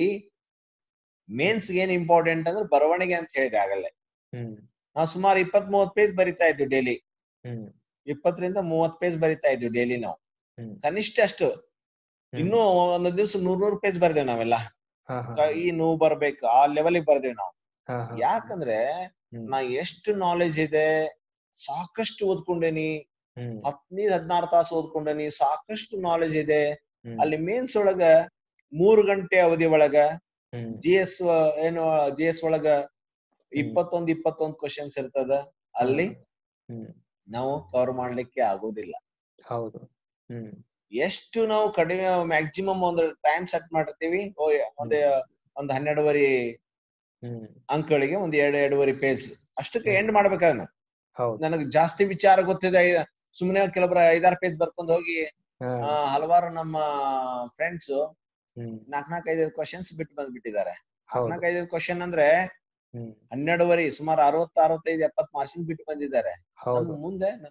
S2: ಮೇನ್ಸ್ ಏನ್ ಇಂಪಾರ್ಟೆಂಟ್ ಅಂದ್ರೆ ಬರವಣಿಗೆ ಅಂತ ಹೇಳಿದೆ ಆಗಲ್ಲೇ
S1: ಹ್ಮ್
S2: ನಾವು ಸುಮಾರು ಇಪ್ಪತ್ ಮೂವತ್ ಪೇಜ್ ಬರಿತಾ ಇದ್ವಿ ಡೈಲಿ
S1: ಹ್ಮ್
S2: ಇಪ್ಪತ್ತರಿಂದ ಮೂವತ್ ಪೇಜ್ ಬರಿತಾ ಇದ್ವಿ ಡೈಲಿ ನಾವು
S1: ಹ್ಮ್.
S2: ಕನಿಷ್ಠ ಅಷ್ಟು
S1: ಹ್ಮ್.
S2: ಇನ್ನೂ ಒಂದೊಂದ್ ದಿವ್ಸ ನೂರ್ ನೂರ್ ಪೇಜ್ ಬರ್ದೇವ್ ನಾವೆಲ್ಲ
S1: ಹಾ ಹಾ
S2: ಕ- ಈ ನೋವು ಬರ್ಬೇಕು ಆ ಲೆವೆಲ್ ಬರ್ದೇವ್ ನಾವು
S1: ಹಾ ಹಾ
S2: ಯಾಕಂದ್ರೆ
S1: ಹ್ಮ್.
S2: ನಾ ಎಷ್ಟು ನಾಲೆಜ್ ಇದೆ ಸಾಕಷ್ಟು ಓದ್ಕೊಂಡೇನಿ
S1: ಹ್ಮ್
S2: ಹದಿನೈದು ಹದಿನಾರು ತಾಸು ಓದ್ಕೊಂಡೇನಿ ಸಾಕಷ್ಟು ನಾಲೆಜ್ ಇದೆ
S1: ಹ್ಮ್.
S2: ಅಲ್ಲಿ ಮೇನ್ಸ್ ಒಳಗ ಮೂರು ಗಂಟೆ ಅವಧಿ ಒಳಗ
S1: ಹ್ಮ್
S2: ಜಿ ಎಸ್ ಏನು ಜಿ ಎಸ್ ಒಳಗ ಇಪ್ಪತ್ತೊಂದ್ ಇಪ್ಪತ್ತೊಂದ್ ಕ್ವಶನ್ಸ್ ಇರ್ತದ ಅಲ್ಲಿ
S1: ಹ್ಮ್
S2: ನಾವು ಕವರ್ ಮಾಡ್ಲಿಕ್ಕೆ ಆಗೋದಿಲ್ಲ
S1: ಹೌದು ಹ್ಮ್
S2: ಎಷ್ಟು ನಾವು ಕಡಿಮೆ ಮ್ಯಾಕ್ಸಿಮಮ್ ಒಂದು ಟೈಮ್ ಸೆಟ್ ಮಾಡಿರ್ತೀವಿ ಓ ಒಂದ್ ಒಂದ್ ಹನ್ನೆರಡುವರೆ
S1: ಹ್ಮ್
S2: ಅಂಕಗಳಿಗೆ ಒಂದ್ ಎರಡು ಎರಡೂವರೆ ಪೇಜ್ ಅಷ್ಟಕ್ಕೆ
S1: ಹ್ಮ್.
S2: ಎಂಡ್ ಮಾಡ್ಬೇಕಾದ್ರೆ
S1: ಹೌದು
S2: ನನಗೆ ಜಾಸ್ತಿ ವಿಚಾರ ಗೊತ್ತಿದೆ ಐ- ಸುಮ್ನೆ ಕೆಲವೊಬ್ರ ಐದಾರು ಪೇಜ್ ಬರ್ಕೊಂಡ್ ಹೋಗಿ
S1: ಹಾ
S2: ಆ, ಹಲವಾರು ನಮ್ಮ ಫ್ರೆಂಡ್ಸ್
S1: ಹ್ಮ್
S2: ನಾಕ್ ನಾಕ್ ಐದೈದು ಕ್ವಶನ್ಸ್ ಬಿಟ್ಟು ಬಂದ್ಬಿಟ್ಟಿದ್ದಾರೆ
S1: ಹೌದು
S2: ನಾಕ್ ಐದೈದು ಕ್ವಶನ್ ಅಂದ್ರೆ
S1: ಹ್ಮ್
S2: ಹನ್ನೆರಡುವರೆ ಸುಮಾರು ಅರವತ್ತು ಅರವತ್ತೈದು ಎಪ್ಪತ್ ಮಾರ್ಕ್ಸಿನ್ ಬಿಟ್ಟು ಬಂದಿದ್ದಾರೆ
S1: ಹೌದು
S2: ನಮ್ ಮುಂದೆ ನಮ್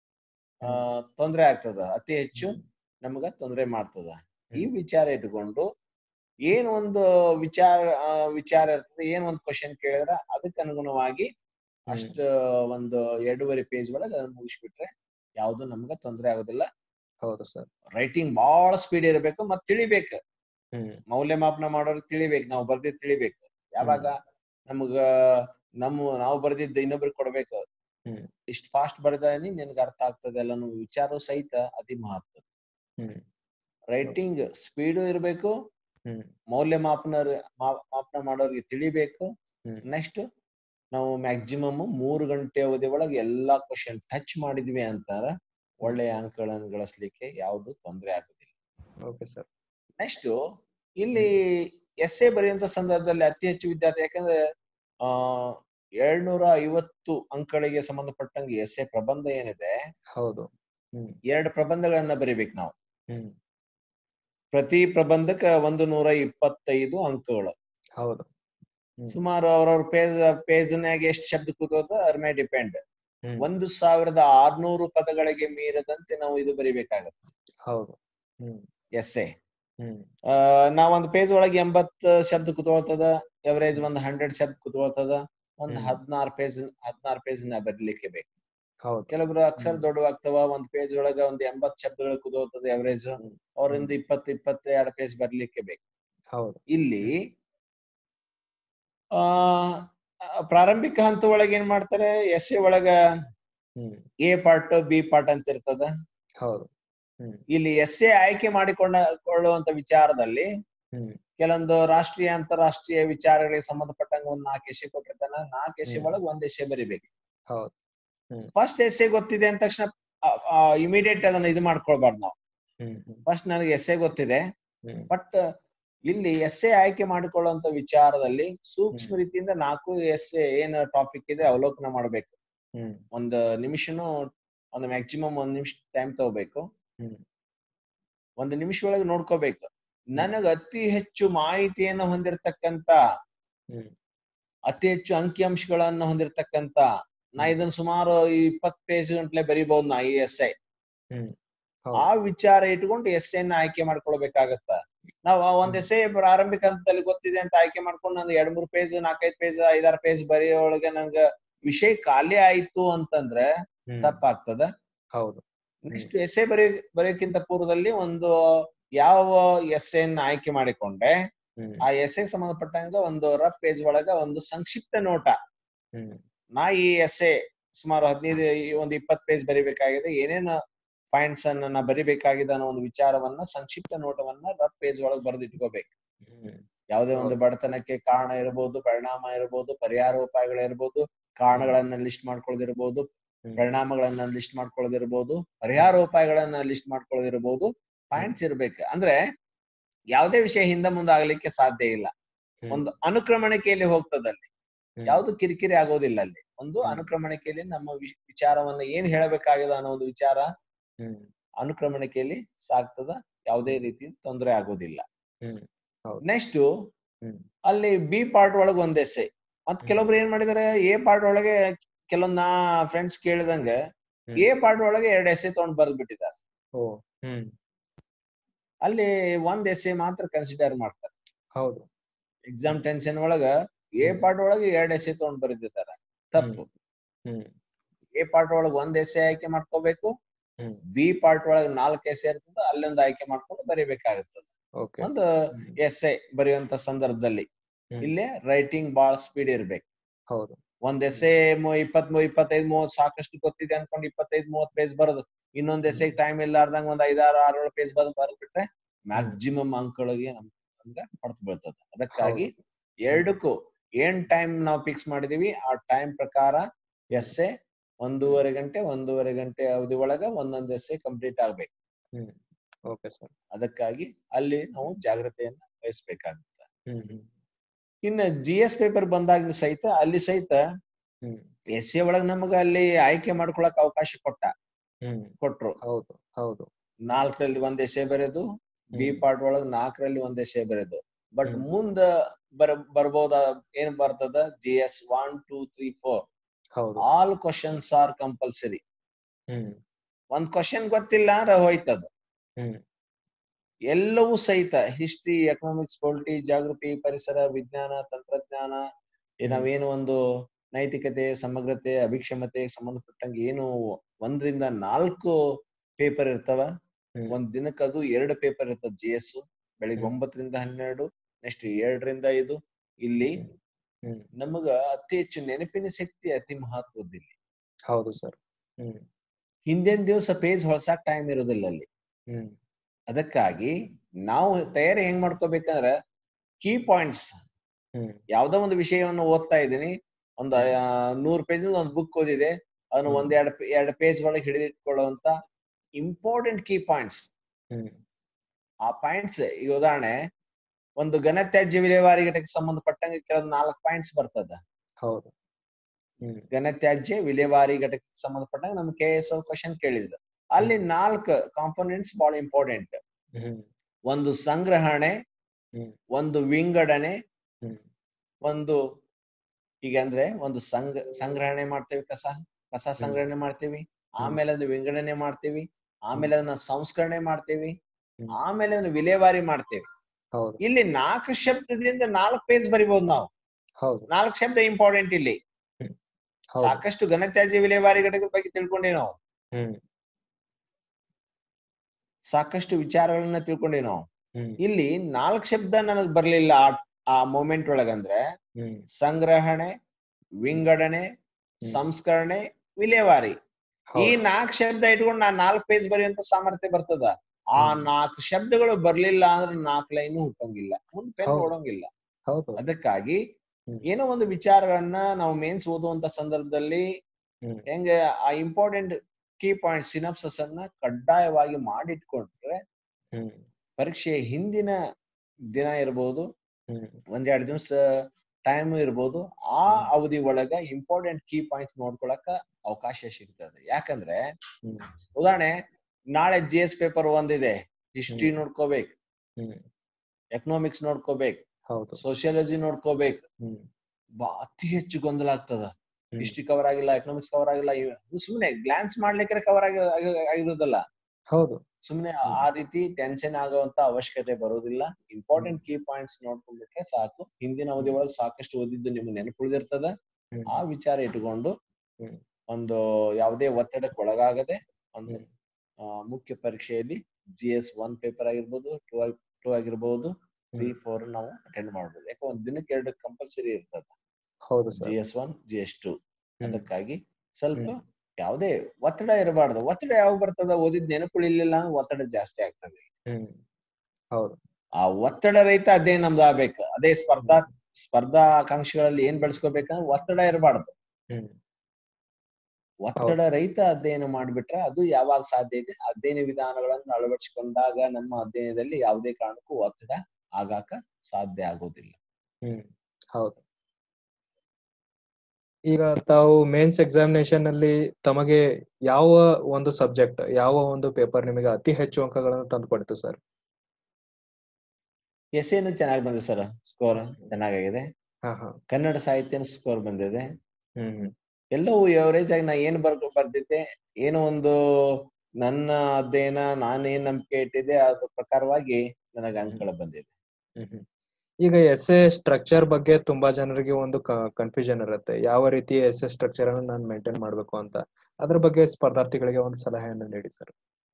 S2: ಆ,
S1: ಹ್ಮ್.
S2: ತೊಂದ್ರೆ ಆಗ್ತದ ಅತಿ ಹೆಚ್ಚು ನಮ್ಗ ತೊಂದ್ರೆ ಮಾಡ್ತದ ಈ ವಿಚಾರ ಇಟ್ಕೊಂಡು ಏನ್ ಒಂದು ವಿಚಾರ ಆ, ವಿಚಾರ ಇರ್ತದೆ ಏನ್ ಒಂದ್ ಕ್ವಶನ್ ಕೇಳಿದ್ರ ಅದಕ್ಕೆ ಅನುಗುಣವಾಗಿ
S1: ಹ್ಮ್.
S2: ಅಷ್ಟ ಒಂದು ಎರಡೂವರೆ ಪೇಜ್ ಒಳಗೆ ಅದನ್ನ ಮುಗಿಸ್ಬಿಟ್ರೆ ಯಾವ್ದು ನಮ್ಗ ತೊಂದ್ರೆ ಆಗೋದಿಲ್ಲ
S1: ಹೌದು ಸರ್
S2: ರೈಟಿಂಗ್ ಬಹಳ ಸ್ಪೀಡ್ ಇರಬೇಕು ಮತ್ ತಿಳಿಬೇಕು
S1: ಹ್ಮ್
S2: ಮೌಲ್ಯಮಾಪನ ಮಾಡೋರು ತಿಳಿಬೇಕು ನಾವು ಬರ್ದಿದ್ ತಿಳಿಬೇಕು ಯಾವಾಗ ನಮ್ಗ ನಮ್ಮ ನಾವು ಬರ್ದಿದ್ದ ಇನ್ನೊಬ್ರಿಗೆ ಕೊಡ್ಬೇಕು
S1: ಹ್ಮ್.
S2: ಇಷ್ಟ ಫಾಸ್ಟ್ ಬರ್ದಾನಿ ನಿನ್ಗೆ ಅರ್ಥ ಆಗ್ತದೆ ಎಲ್ಲ ವಿಚಾರ ಸಹಿತ ಅತಿ ಮಹತ್ವ
S1: ಹ್ಮ್
S2: ರೈಟಿಂಗ್ ಸ್ಪೀಡು ಇರಬೇಕು
S1: ಹ್ಮ್
S2: ಮೌಲ್ಯಮಾಪನ ಮಾ- ಮಾಪನ ಮಾಡೋರಿಗೆ ತಿಳಿಬೇಕು
S1: ಹ್ಮ್.
S2: ನೆಕ್ಸ್ಟ್ ನಾವು ಮ್ಯಾಕ್ಸಿಮಮ್ ಮೂರು ಗಂಟೆ ಅವಧಿ ಒಳಗೆ ಎಲ್ಲಾ ಕ್ವಶನ್ ಟಚ್ ಮಾಡಿದ್ವಿ ಅಂತಾರ ಒಳ್ಳೆಯ ಅಂಕಗಳನ್ನು ಗಳಿಸ್ಲಿಕ್ಕೆ ಯಾವ್ದು ತೊಂದರೆ ಆಗುದಿಲ್ಲ
S1: ಓಕೆ ಸರ್
S2: ನೆಕ್ಸ್ಟ್ ಇಲ್ಲಿ ಎಸ್ ಎ ಬರೆಯುವಂತ ಸಂದರ್ಭದಲ್ಲಿ ಅತಿ ಹೆಚ್ಚು ವಿದ್ಯಾರ್ಥಿ ಯಾಕಂದ್ರೆ ಆ ಏಳ್ನೂರ ಐವತ್ತು ಅಂಕಗಳಿಗೆ ಸಂಬಂಧಪಟ್ಟಂಗೆ ಎಸ್ ಎ ಪ್ರಬಂಧ ಏನಿದೆ
S1: ಹೌದು ಹ್ಮ್
S2: ಎರಡು ಪ್ರಬಂಧಗಳನ್ನ ಬರಿಬೇಕು ನಾವು
S1: ಹ್ಮ್
S2: ಪ್ರತಿ ಪ್ರಬಂಧಕ್ಕ ಒಂದು ನೂರ ಇಪ್ಪತ್ತೈದು ಅಂಕಗಳು
S1: ಹೌದು ಹ್ಮ್.
S2: ಸುಮಾರು ಅವ್ರವ್ರ ಪೇಜ್ ಪೇಜ್ನಾಗ ಎಷ್ಟು ಶಬ್ದ ಕೂತೋದ ಅದ್ರ ಮೇಲೆ ಡಿಪೆಂಡ್
S1: ಹ್ಮ್
S2: ಒಂದು ಸಾವಿರದ ಆರ್ನೂರು ಪದಗಳಿಗೆ ಮೀರದಂತೆ ನಾವು ಇದು ಬರಿಬೇಕಾಗತ್ತೆ
S1: ಹೌದು ಹ್ಮ್
S2: ಎಸ್ ಎ
S1: ಹ್ಮ್
S2: ನಾವ್ ಒಂದು ಪೇಜ್ ಒಳಗೆ ಎಂಬತ್ ಶಬ್ದ ಕುತ್ಕೊಳ್ತದ ಎವರೇಜ್ ಒಂದ್ ಹಂಡ್ರೆಡ್ ಶಬ್ದ ಕುತ್ಕೊಳ್ತದ ಒಂದ್
S1: ಹ್ಮ್.
S2: ಹದ್ನಾರು ಪೇಜ್ ಹದ್ನಾರು ಪೇಜ್ ನ ಬರೀಲಿಕ್ಕೆ ಬೇಕು
S1: ಹೌದು
S2: ಕೆಲವೊಬ್ರು ಅಕ್ಷರ
S1: ಹ್ಮ್.
S2: ದೊಡ್ಡವಾಗ್ತವ ಒಂದ್ ಪೇಜ್ ಒಳಗ ಒಂದ್ ಎಂಬತ್ ಶಬ್ದಗಳು ಕುದೋತದ ಎವರೇಜ್
S1: ಹ್ಮ್.
S2: ಅವ್ರಿಂದ ಇಪ್ಪತ್ ಇಪ್ಪತ್ತೆರಡು ಪೇಜ್ ಬರ್ಲಿಕ್ಕೆ ಬೇಕು
S1: ಹೌದು
S2: ಇಲ್ಲಿ ಆ ಪ್ರಾರಂಭಿಕ ಹಂತ ಒಳಗೆ ಏನ್ ಮಾಡ್ತಾರೆ ಎಸ್ ಎ ಒಳಗ
S1: ಹ್ಮ್
S2: ಎ ಪಾರ್ಟ್ ಬಿ ಪಾರ್ಟ್ ಅಂತ ಇರ್ತದ
S1: ಹೌದು ಹ್ಮ್
S2: ಇಲ್ಲಿ ಎಸ್ ಎ ಆಯ್ಕೆ ಮಾಡಿಕೊಂಡ ಕೊಳ್ಳುವಂತ ವಿಚಾರದಲ್ಲಿ
S1: ಹ್ಮ್
S2: ಕೆಲವೊಂದು ರಾಷ್ಟ್ರೀಯ ಅಂತಾರಾಷ್ಟ್ರೀಯ ವಿಚಾರಗಳಿಗೆ ಸಂಬಂಧಪಟ್ಟಂಗ ಒಂದ್ ನಾಲ್ಕು ಎಸೆ ಕೊಟ್ಟಿರ್ತಾನ ನಾಲ್ಕು ಎಸೆ
S1: ಹ್ಮ್.
S2: ಒಳಗ್ ಒಂದ್ ಎಸೆ ಬರಿಬೇಕು
S1: ಹೌದು
S2: ಫಸ್ಟ್ ಎಸೆ ಗೊತ್ತಿದೆ ಅಂದ ತಕ್ಷಣ ಇಮಿಡಿಯೇಟ್ ಅದನ್ನ ಇದು ಮಾಡ್ಕೊಳ್ಬಾರ್ದು ನಾವು
S1: ಹ್ಮ್ ಹ್ಮ್
S2: ಫಸ್ಟ್ ನನಗೆ ಎಸೆ ಗೊತ್ತಿದೆ
S1: ಹ್ಮ್
S2: ಬಟ್ ಇಲ್ಲಿ ಎಸ್ಎ ಆಯ್ಕೆ ಮಾಡಿಕೊಳ್ಳುವಂತ ವಿಚಾರದಲ್ಲಿ ಸೂಕ್ಷ್ಮ
S1: ಹ್ಮ್.
S2: ರೀತಿಯಿಂದ ನಾಲ್ಕು ಎಸ್ಎ ಏನ್ ಟಾಪಿಕ್ ಇದೆ ಅವಲೋಕನ ಮಾಡ್ಬೇಕು
S1: ಹ್ಮ್
S2: ಒಂದ್ ನಿಮಿಷನು ಒಂದು ಮ್ಯಾಕ್ಸಿಮಮ್ ಒಂದ್ ನಿಮಿಷ ಟೈಮ್ ತಗೋಬೇಕು
S1: ಹ್ಮ್
S2: ಒಂದು ನಿಮಿಷ ಒಳಗೆ ನೋಡ್ಕೋಬೇಕು ನನಗ ಅತಿ ಹೆಚ್ಚು ಮಾಹಿತಿಯನ್ನು ಹೊಂದಿರತಕ್ಕಂತ
S1: ಹ್ಮ್
S2: ಅತಿ ಹೆಚ್ಚು ಅಂಕಿಅಂಶಗಳನ್ನ ಹೊಂದಿರತಕ್ಕಂತ ನಾ
S1: ಹ್ಮ್.
S2: ಇದನ್ನ ಸುಮಾರು ಇಪ್ಪತ್ ಪೇಜ್ ಗಂಟ್ಲೆ ಬರಿಬಹುದು ನಾ ಈ ಎಸ್ ಐ
S1: ಹ್ಮ್
S2: ಆ ವಿಚಾರ ಇಟ್ಕೊಂಡು ಎಸ್ ನ ಆಯ್ಕೆ ಮಾಡ್ಕೊಳ್ಬೇಕಾಗತ್ತ ನಾವ್ ಆ ಒಂದ್
S1: ಹ್ಮ್.
S2: ಎಸ್ ಪ್ರಾರಂಭಿಕ ಹಂತದಲ್ಲಿ ಗೊತ್ತಿದೆ ಅಂತ ಆಯ್ಕೆ ಮಾಡ್ಕೊಂಡು ನಾನು ಎರಡ್ ಮೂರ್ ಪೇಜ್ ನಾಲ್ಕೈದು ಪೇಜ್ ಐದಾರು ಪೇಜ್ ಬರೆಯೋಳಗೆ ನಂಗ ವಿಷಯ ಖಾಲಿ ಆಯ್ತು ಅಂತಂದ್ರೆ
S1: ಹ್ಮ್
S2: ತಪ್ಪಾಗ್ತದ
S1: ಹೌದು
S2: ನೆಕ್ಸ್ಟ್ ಎಸ್ ಎ ಬರೆಯ ಬರೆಯೋಕ್ಕಿಂತ ಪೂರ್ವದಲ್ಲಿ ಒಂದು ಯಾವ ಎಸ್ ನ ಆಯ್ಕೆ ಮಾಡಿಕೊಂಡೆ
S1: ಹ್ಮ್
S2: ಆ ಎಸ್ ಎ ಸಂಬಂಧಪಟ್ಟಂಗ ಒಂದು ರಫ್ ಪೇಜ್ ಒಳಗ ಒಂದು ಸಂಕ್ಷಿಪ್ತ ನೋಟ
S1: ಹ್ಮ್
S2: ನಾ ಈ ಎಸ್ ಎ ಸುಮಾರು ಹದಿನೈದು ಒಂದು ಇಪ್ಪತ್ ಪೇಜ್ ಬರಿಬೇಕಾಗಿದೆ ಏನೇನ ಪಾಯಿಂಟ್ಸ್ ಅನ್ನ ನಾ ಬರಿಬೇಕಾಗಿದೆ ಅನ್ನೋ ಒಂದು ವಿಚಾರವನ್ನ ಸಂಕ್ಷಿಪ್ತ ನೋಟವನ್ನ ರಫ್ ಪೇಜ್ ಒಳಗೆ ಬರೆದಿಟ್ಕೋಬೇಕು
S1: ಹ್ಮ್
S2: ಯಾವುದೇ ಒಂದು
S1: ಹೌದು.
S2: ಬಡತನಕ್ಕೆ ಕಾರಣ ಇರಬಹುದು ಪರಿಣಾಮ ಇರಬಹುದು ಪರಿಹಾರ ಉಪಾಯಗಳಿರ್ಬೋದು ಕಾರಣಗಳನ್ನ ಲಿಸ್ಟ್ ಮಾಡ್ಕೊಳ್ಳೋದಿರ್ಬೋದು
S1: ಹ್ಮ್.
S2: ಪರಿಣಾಮಗಳನ್ನ ಲಿಸ್ಟ್ ಮಾಡ್ಕೊಳ್ಳೋದಿರ್ಬೋದು ಪರಿಹಾರೋಪಾಯಗಳನ್ನ ಲಿಸ್ಟ್ ಮಾಡ್ಕೊಳ್ಳೋದಿರ್ಬೋದು ಪಾಯಿಂಟ್ಸ್ ಇರ್ಬೇಕು ಅಂದ್ರೆ ಯಾವುದೇ ವಿಷಯ ಹಿಂದೆ ಮುಂದೆ ಆಗ್ಲಿಕ್ಕೆ ಸಾಧ್ಯ ಇಲ್ಲ
S1: ಹ್ಮ್.
S2: ಒಂದು ಅನುಕ್ರಮಣಿಕೆಯಲ್ಲಿ ಹೋಗ್ತದಲ್ಲಿ
S1: ಹ್ಮ್.
S2: ಯಾವ್ದು ಕಿರಿಕಿರಿ ಆಗೋದಿಲ್ಲ ಅಲ್ಲಿ ಒಂದು
S1: ಹ್ಮ್.
S2: ಅನುಕ್ರಮಣಿಕೆಯಲ್ಲಿ ನಮ್ಮ ವಿಶ್- ವಿಚಾರವನ್ನ ಏನ್ ಹೇಳಬೇಕಾಗಿದೆ ಅನ್ನೋ ಒಂದು ವಿಚಾರ
S1: ಹ್ಮ್.
S2: ಅನುಕ್ರಮಣಿಕೆಯಲ್ಲಿ ಸಾಗ್ತದ ಯಾವುದೇ ರೀತಿ ತೊಂದರೆ ಆಗೋದಿಲ್ಲ
S1: ಹ್ಮ್. ಹೌದು.
S2: ನೆಕ್ಸ್ಟ್
S1: ಹ್ಮ್.
S2: ಅಲ್ಲಿ ಬಿ ಪಾರ್ಟ್ ಒಳಗೆ ಒಂದ್ ಎಸ್ಸೆ ಮತ್
S1: ಹ್ಮ್.
S2: ಕೆಲವೊಬ್ರು ಏನ್ ಮಾಡಿದಾರೆ ಎ ಪಾರ್ಟ್ ಒಳಗೆ ಕೆಲವೊಂದ್ ನಾ ಫ್ರೆಂಡ್ಸ್ ಕೇಳಿದಂಗ
S1: ಹ್ಮ್.
S2: ಎ ಪಾರ್ಟ್ ಒಳಗೆ ಎರಡ್ ಎಸ್ಸೆ ತಗೊಂಡ್ ಬರ್ದ್ ಬಿಟ್ಟಿದ್ದಾರೆ
S1: ಓ ಹ್ಮ್
S2: ಅಲ್ಲಿ ಒಂದ್ ಎಸ್ಸೆ ಮಾತ್ರ ಕನ್ಸಿಡರ್ ಮಾಡ್ತಾರೆ
S1: ಹೌದು
S2: ಎಕ್ಸಾಮ್ ಟೆನ್ಷನ್ ಒಳಗ ಎ
S1: ಹ್ಮ್.
S2: ಪಾರ್ಟ್ ಒಳಗೆ ಎರಡ್ ಎಸ್ಸೆ ತಗೊಂಡ್ ಬರೆದಿದ್ದಾರೆ ತಪ್ಪು
S1: ಹ್ಮ್
S2: ಎ ಪಾರ್ಟ್ ಒಳಗೆ ಒಂದ್ ಎಸ್ಸೆ ಆಯ್ಕೆ ಮಾಡ್ಕೋಬೇಕು
S1: ಹ್ಮ್
S2: ಬಿ ಪಾರ್ಟ್ ಒಳಗೆ ನಾಲ್ಕು ಎಸ್ಸೆ ಇರ್ತದೆ ಅಲ್ಲೊಂದು ಆಯ್ಕೆ ಮಾಡ್ಕೊಂಡು ಬರೀಬೇಕಾಗುತ್ತದೆ
S1: ಓಕೆ
S2: ಒಂದು ಎಸ್ಸೆ ಬರೆಯುವಂತ ಸಂದರ್ಭದಲ್ಲಿ
S1: ಹ್ಮ್.
S2: ಇಲ್ಲೇ ರೈಟಿಂಗ್ ಬಾಳ ಸ್ಪೀಡ್ ಇರ್ಬೇಕು
S1: ಹೌದು
S2: ಒಂದ್ ಎಸೆ ಇಪ್ಪತ್ ಇಪ್ಪತ್ತೈದ್ ಮೂವತ್ ಸಾಕಷ್ಟು ಗೊತ್ತಿದೆ ಅನ್ಕೊಂಡು ಇಪ್ಪತ್ತೈದ್ ಮೂವತ್ ಪೇಜ್ ಬರೋದು ಇನ್ನೊಂದ್ ಎಸೆಗ್ ಟೈಮ್ ಇಲ್ಲಾರ್ದಂಗ ಒಂದ್ ಐದಾರು ಆರೇಳು ಪೇಜ್ ಬರೆದು ಬರೆದ್ ಬಿಟ್ರೆ ಮ್ಯಾಕ್ಸಿಮಮ್ ಅಂಕಗಳಿಗೆ ನಮ್ ನಮ್ಗೆ ಹೊಡ್ತು ಬೀಳ್ತದ ಅದಕ್ಕಾಗಿ ಎರಡಕ್ಕೂ ಏನ್ ಟೈಮ್ ನಾವು ಫಿಕ್ಸ್ ಮಾಡಿದೀವಿ ಆ ಟೈಮ್ ಪ್ರಕಾರ ಎಸ್ಸೆ ಒಂದೂವರೆ ಗಂಟೆ ಒಂದೂವರೆ ಗಂಟೆ ಅವಧಿ ಒಳಗ ಒಂದೊಂದ್ ಎಸ್ಸೆ ಕಂಪ್ಲೀಟ್ ಆಗ್ಬೇಕು
S1: ಹ್ಮ್ ಓಕೆ ಸರ್
S2: ಅದಕ್ಕಾಗಿ ಅಲ್ಲಿ ನಾವು ಜಾಗ್ರತೆಯನ್ನ ವಹಿಸ್ಬೇಕಾಗುತ್ತೆ
S1: ಹ್ಮ್ ಹ್ಮ್
S2: ಇನ್ನ ಜಿ ಎಸ್ ಪೇಪರ್ ಬಂದಾಗ ಸಹಿತ ಅಲ್ಲಿ ಸಹಿತ
S1: ಹ್ಮ್
S2: ಎಸ್ ಸಿ ಒಳಗ್ ನಮಗ ಅಲ್ಲಿ ಆಯ್ಕೆ ಮಾಡ್ಕೊಳಕ್ ಅವಕಾಶ ಕೊಟ್ಟ
S1: ಹ್ಮ್
S2: ಕೊಟ್ರು
S1: ಹೌದು ಹೌದು
S2: ನಾಲ್ಕರಲ್ಲಿ ಒಂದ್ ಎಸೆ ಬರೆದು ಬಿ
S1: ಹ್ಮ್.
S2: ಪಾರ್ಟ್ ಒಳಗ್ ನಾಲ್ಕರಲ್ಲಿ ಒಂದ್ ಎಸೆ ಬರೆದು ಬಟ್
S1: ಹ್ಮ್.
S2: ಮುಂದ ಬರ ಬರ್ಬೋದ ಏನ್ ಬರ್ತದ G S one two three four
S1: ಹೌದು
S2: ಆಲ್ ಕ್ವಶನ್ಸ್ ಆರ್ ಕಂಪಲ್ಸರಿ
S1: ಹ್ಮ್
S2: ಒಂದ್ ಕ್ವಶನ್ ಗೊತ್ತಿಲ್ಲ ಅಂದ್ರೆ ಹೋಯ್ತದ
S1: ಹ್ಮ್
S2: ಎಲ್ಲವೂ ಸಹಿತ ಹಿಸ್ಟ್ರಿ ಎಕನಾಮಿಕ್ಸ್ ಪೊಲಿಟಿ ಜಾಗೃತಿ ಪರಿಸರ ವಿಜ್ಞಾನ ತಂತ್ರಜ್ಞಾನ ಏ
S1: ಹ್ಮ್.
S2: ನಾವೇನು ಒಂದು ನೈತಿಕತೆ ಸಮಗ್ರತೆ ಅಭಿಕ್ಷಮತೆ ಸಂಬಂಧಪಟ್ಟಂಗೆ ಏನು ಒಂದರಿಂದ ನಾಲ್ಕು ಪೇಪರ್ ಇರ್ತಾವ
S1: ಹ್ಮ್.
S2: ಒಂದ್ ದಿನಕ್ಕೆ ಅದು ಎರಡು ಪೇಪರ್ ಇರ್ತದ ಜಿ ಎಸ್ ಬೆಳಿಗ್ಗೆ
S1: ಹ್ಮ್.
S2: ಒಂಬತ್ತರಿಂದ ಹನ್ನೆರಡು ನೆಕ್ಸ್ಟ್ ಎರಡರಿಂದ ಐದು ಇಲ್ಲಿ
S1: ಹ್ಮ್. ಹ್ಮ್
S2: ನಮಗ ಅತಿ ಹೆಚ್ಚು ನೆನಪಿನ ಶಕ್ತಿ ಅತಿ ಮಹತ್ವದ್ದಿಲ್ಲಿ
S1: ಹೌದು ಸರ್ ಹ್ಮ್
S2: ಹಿಂದಿನ ದಿವಸ ಪೇಜ್ ಹೊಳ್ಸಾಕ್ ಟೈಮ್ ಇರೋದಿಲ್ಲ ಅಲ್ಲಿ
S1: ಹ್ಮ್
S2: ಅದಕ್ಕಾಗಿ ನಾವು ತಯಾರಿ ಹೆಂಗ್ ಮಾಡ್ಕೋಬೇಕಂದ್ರ ಕೀ ಪಾಯಿಂಟ್ಸ್
S1: ಹ್ಮ್
S2: ಯಾವ್ದೋ ಒಂದು ವಿಷಯವನ್ನು ಓದ್ತಾ ಇದ್ದೀನಿ ಒಂದು ಆ, ನೂರ್ ಪೇಜ್ ಒಂದು ಬುಕ್ ಓದಿದೆ ಅದನ್ನ
S1: ಹ್ಮ್.
S2: ಒಂದ್ ಎರಡ್ ಎರಡು ಪೇಜ್ ಒಳಗೆ ಹಿಡಿದಿಟ್ಕೊಳ್ಳುವಂತ ಇಂಪಾರ್ಟೆಂಟ್ ಕೀ ಪಾಯಿಂಟ್ಸ್
S1: ಹ್ಮ್
S2: ಆ ಪಾಯಿಂಟ್ಸ್ ಈಗ ಉದಾಹರಣೆ ಒಂದು ಘನತ್ಯಾಜ್ಯ ವಿಲೇವಾರಿ ಘಟಕಕ್ಕೆ ಸಂಬಂಧಪಟ್ಟಂಗೆ ಕೆಲವೊಂದು ನಾಲ್ಕು ಪಾಯಿಂಟ್ಸ್ ಬರ್ತದ
S1: ಹೌದು ಹ್ಮ್
S2: ಘನತ್ಯಾಜ್ಯ ವಿಲೇವಾರಿ ಘಟಕಕ್ಕೆ ಸಂಬಂಧಪಟ್ಟಂಗೆ ನಮ್ ಕೆ ಎಸ್ ಕ್ವಶನ್ ಕೇಳಿದ್ರು ಅಲ್ಲಿ ನಾಲ್ಕು ಕಾಂಪೋನೆಂಟ್ಸ್ ಬಹಳ ಇಂಪಾರ್ಟೆಂಟ್
S1: ಹ್ಮ್
S2: ಒಂದು ಸಂಗ್ರಹಣೆ
S1: ಹ್ಮ್
S2: ಒಂದು ವಿಂಗಡಣೆ
S1: ಹ್ಮ್
S2: ಒಂದು ಈಗ ಅಂದ್ರೆ ಒಂದು ಸಂಗ್ ಸಂಗ್ರಹಣೆ ಮಾಡ್ತೇವೆ ಕಸ ಕಸ ಸಂಗ್ರಹಣೆ ಮಾಡ್ತೀವಿ ಆಮೇಲೆ ಅದನ್ನ ವಿಂಗಡಣೆ ಮಾಡ್ತೀವಿ ಆಮೇಲೆ ಅದನ್ನ ಸಂಸ್ಕರಣೆ ಮಾಡ್ತೀವಿ
S1: ಹ್ಮ್.
S2: ಆಮೇಲೆ ಅದನ್ನ ವಿಲೇವಾರಿ ಮಾಡ್ತೇವೆ
S1: ಹೌದು
S2: ಇಲ್ಲಿ ನಾಲ್ಕು ಶಬ್ದದಿಂದ ನಾಲ್ಕು ಪೇಜ್ ಬರಿಬಹುದು ನಾವು
S1: ಹೌದು
S2: ನಾಲ್ಕು ಶಬ್ದ ಇಂಪಾರ್ಟೆಂಟ್ ಇಲ್ಲಿ
S1: ಹೌದು
S2: ಸಾಕಷ್ಟು ಘನತ್ಯಾಜ್ಯ ವಿಲೇವಾರಿ ಘಟಕದ ಬಗ್ಗೆ ತಿಳ್ಕೊಂಡಿ ನಾವು
S1: ಹ್ಮ್
S2: ಸಾಕಷ್ಟು ವಿಚಾರಗಳನ್ನ ತಿಳ್ಕೊಂಡಿ ನಾವು
S1: ಹ್ಮ್
S2: ಇಲ್ಲಿ ನಾಲ್ಕು ಶಬ್ದ ನನಗ್ ಬರ್ಲಿಲ್ಲ ಆ ಆ ಮೂಮೆಂಟ್ ಒಳಗಂದ್ರೆ
S1: ಹ್ಮ್
S2: ಸಂಗ್ರಹಣೆ ವಿಂಗಡಣೆ
S1: ಹ್ಮ್.
S2: ಸಂಸ್ಕರಣೆ ವಿಲೇವಾರಿ ಈ
S1: ಹೌದು
S2: ನಾಲ್ಕು ಶಬ್ದ ಇಟ್ಕೊಂಡು ನಾನ್ ನಾಲ್ಕು ಪೇಜ್ ಬರೆಯುವಂತ ಸಾಮರ್ಥ್ಯ ಬರ್ತದ ಆ
S1: ಹ್ಮ್.
S2: ನಾಲ್ಕು ಶಬ್ದಗಳು ಬರ್ಲಿಲ್ಲ ಅಂದ್ರೆ ನಾಲ್ಕು ಲೈನು ಹುಟ್ಟಂಗಿಲ್ಲ ಮುಂದ್ ಪೆನ್
S1: ಹೌದು.
S2: ಓಡಂಗಿಲ್ಲ
S1: ಹೌದು
S2: ಅದಕ್ಕಾಗಿ
S1: ಹ್ಮ್.
S2: ಏನೋ ಒಂದು ವಿಚಾರಗಳನ್ನ ನಾವು ಮೇನ್ಸ್ ಓದುವಂತ ಸಂದರ್ಭದಲ್ಲಿ
S1: ಹ್ಮ್
S2: ಹೆಂಗೆ ಆ ಇಂಪಾರ್ಟೆಂಟ್ ಕೀ ಪಾಯಿಂಟ್ ಸಿನಪ್ಸಸ್ ಅನ್ನ ಕಡ್ಡಾಯವಾಗಿ ಮಾಡಿಟ್ಕೊಂಡ್ರೆ
S1: ಹ್ಮ್
S2: ಪರೀಕ್ಷೆ ಹಿಂದಿನ ದಿನ ಇರ್ಬೋದು
S1: ಹ್ಮ್
S2: ಒಂದೆರಡು ದಿವಸ ಟೈಮ್ ಇರ್ಬೋದು ಆ
S1: ಹ್ಮ್.
S2: ಅವಧಿ ಒಳಗ ಇಂಪಾರ್ಟೆಂಟ್ ಕೀ ಪಾಯಿಂಟ್ ನೋಡ್ಕೊಳಕ ಅವಕಾಶ ಸಿಗ್ತದೆ ಯಾಕಂದ್ರೆ
S1: ಹ್ಮ್
S2: ಉದಾಹರಣೆ ನಾಳೆ ಜಿ ಎಸ್ ಪೇಪರ್ ಒಂದಿದೆ ಹಿಸ್ಟ್ರಿ
S1: ಹ್ಮ್.
S2: ನೋಡ್ಕೋಬೇಕು
S1: ಹ್ಮ್
S2: ಎಕನಾಮಿಕ್ಸ್ ನೋಡ್ಕೋಬೇಕು
S1: ಹೌದು
S2: ಸೋಶಿಯಾಲಜಿ ನೋಡ್ಕೋಬೇಕು
S1: ಹ್ಮ್
S2: ಬಾ ಅತಿ ಹೆಚ್ಚು ಗೊಂದಲ ಆಗ್ತದ
S1: ಹ್ಮ್.
S2: ಹಿಸ್ಟ್ರಿ ಕವರ್ ಆಗಿಲ್ಲ ಎಕನಾಮಿಕ್ಸ್ ಕವರ್ ಆಗಿಲ್ಲ ಇವ್- ಸುಮ್ನೆ ಗ್ಲಾನ್ಸ್ ಮಾಡ್ಲಿಕ್ಕೆ ಕವರ್ ಆಗಿ ಆಗಿ- ಆಗಿರೋದಲ್ಲ
S1: ಹೌದು
S2: ಸುಮ್ನೆ
S1: ಹ್ಮ್.
S2: ಆ ರೀತಿ ಟೆನ್ಷನ್ ಆಗುವಂತ ಅವಶ್ಯಕತೆ ಬರೋದಿಲ್ಲ ಇಂಪಾರ್ಟೆಂಟ್ ಕೀ ಪಾಯಿಂಟ್ಸ್ ನೋಡ್ಕೊಂಡ್ಬಿಟ್ರೆ ಸಾಕು ಹಿಂದಿನ ಅವಧಿ ಒಳಗೆ ಸಾಕಷ್ಟು ಓದಿದ್ದು ನಿಮ್ಗೆ ನೆನಪುಳಿದಿರ್ತದ
S1: ಹ್ಮ್
S2: ಆ ವಿಚಾರ ಇಟ್ಕೊಂಡು
S1: ಹ್ಮ್.
S2: ಒಂದು ಯಾವುದೇ ಒತ್ತಡಕ್ಕೆ ಒಳಗಾಗದೆ ಒಂದು
S1: ಹ್ಮ್.
S2: ಆ, ಮುಖ್ಯ ಪರೀಕ್ಷೆಯಲ್ಲಿ ಜಿ ಎಸ್ ಒನ್ ಪೇಪರ್ ಆಗಿರ್ಬೋದು ಟೂ ಟೂ ಆಗಿರ್ಬೋದು ತ್ರೀ
S1: ಹ್ಮ್.
S2: ಫೋರ್ ನಾವು ಅಟೆಂಡ್ ಮಾಡ್ಬೋದು ಯಾಕೆ ಒಂದ್ ದಿನಕ್ಕೆ ಎರಡು ಕಂಪಲ್ಸರಿ ಇರ್ತದ
S1: ಹೌದು
S2: G
S1: sir
S2: S one G S two
S1: ಹ್ಮ್.
S2: ಅದಕ್ಕಾಗಿ ಸ್ವಲ್ಪ
S1: ಹ್ಮ್.
S2: ಯಾವುದೇ ಒತ್ತಡ ಇರಬಾರ್ದು ಒತ್ತಡ ಯಾವಾಗ ಬರ್ತದ ಓದಿದ್ ನೆನಪುಳಿಲಿಲ್ಲ ಅಂದ್ರೆ ಒತ್ತಡ ಜಾಸ್ತಿ ಆಗ್ತದೆ
S1: ಹ್ಮ್ ಹೌದು
S2: ಆ ಒತ್ತಡ ರಹಿತ ಅದೇ ನಮ್ದು ಆಗ್ಬೇಕು ಅದೇ ಸ್ಪರ್ಧಾ ಸ್ಪರ್ಧಾ ಆಕಾಂಕ್ಷಿಗಳಲ್ಲಿ ಏನ್ ಬೆಳೆಸ್ಕೋಬೇಕಂದ್ರೆ ಒತ್ತಡ ಇರಬಾರ್ದು
S1: ಹ್ಮ್
S2: ಒತ್ತಡ ರಹಿತ ಅಧ್ಯಯನ ಮಾಡ್ಬಿಟ್ರೆ ಅದು ಯಾವಾಗ ಸಾಧ್ಯ ಇದೆ ಅಧ್ಯಯನ ವಿಧಾನಗಳನ್ನು ಅಳವಡಿಸಿಕೊಂಡಾಗ ನಮ್ಮ ಅಧ್ಯಯನದಲ್ಲಿ ಯಾವುದೇ ಕಾರಣಕ್ಕೂ ಒತ್ತಡ ಆಗಾಕ ಸಾಧ್ಯ ಆಗೋದಿಲ್ಲ
S1: ಹ್ಮ್ ಹೌದು ಈಗ ತಾವು ಮೇನ್ಸ್ ಎಕ್ಸಾಮಿನೇಷನ್ ಅಲ್ಲಿ ತಮಗೆ ಯಾವ ಒಂದು ಸಬ್ಜೆಕ್ಟ್ ಯಾವ ಒಂದು ಪೇಪರ್ ನಿಮಗೆ ಅತಿ ಹೆಚ್ಚು ಅಂಕಗಳನ್ನು ತಂದುಕೊಡ್ತು ಸರ್
S2: ಎಸ್ ಏನು ಚೆನ್ನಾಗಿ ಬಂದಿದೆ ಸರ್ ಸ್ಕೋರ್ ಚೆನ್ನಾಗಿದೆ
S1: ಹಾ ಹಾ
S2: ಕನ್ನಡ ಸಾಹಿತ್ಯ ಸ್ಕೋರ್ ಬಂದಿದೆ
S1: ಹ್ಮ್ ಹ್ಮ್
S2: ಎಲ್ಲವೂ ಎವರೇಜ್ ಆಗಿ ನಾ ಏನ್ ಬರ್ಕೊ ಬರ್ದಿದ್ದೆ ಏನೋ ಒಂದು ನನ್ನ ಅಧ್ಯಯನ ನಾನೇನ್ ನಂಬಿಕೆ ಇಟ್ಟಿದ್ದೆ ಅದ್ರ ಪ್ರಕಾರವಾಗಿ ನನಗೆ ಅಂಕಗಳು ಬಂದಿದೆ
S1: ಹ್ಮ್ ಹ್ಮ್. ಈಗ ಎಸ್ ಎ ಸ್ಟ್ರಕ್ಚರ್ ಬಗ್ಗೆ ತುಂಬಾ ಜನರಿಗೆ ಒಂದು ಕನ್ಫ್ಯೂಷನ್ ಇರುತ್ತೆ ಯಾವ ರೀತಿ ಎಸ್ ಎ ಸ್ಟ್ರಕ್ಚರ್ ಅನ್ನು ನಾನು ಮೇಂಟೈನ್ ಮಾಡ್ಬೇಕು ಅಂತ ಅದ್ರ ಬಗ್ಗೆ ಸ್ಪರ್ಧಾರ್ಥಿಗಳಿಗೆ ಒಂದು ಸಲಹೆಯನ್ನು ನೀಡಿ sir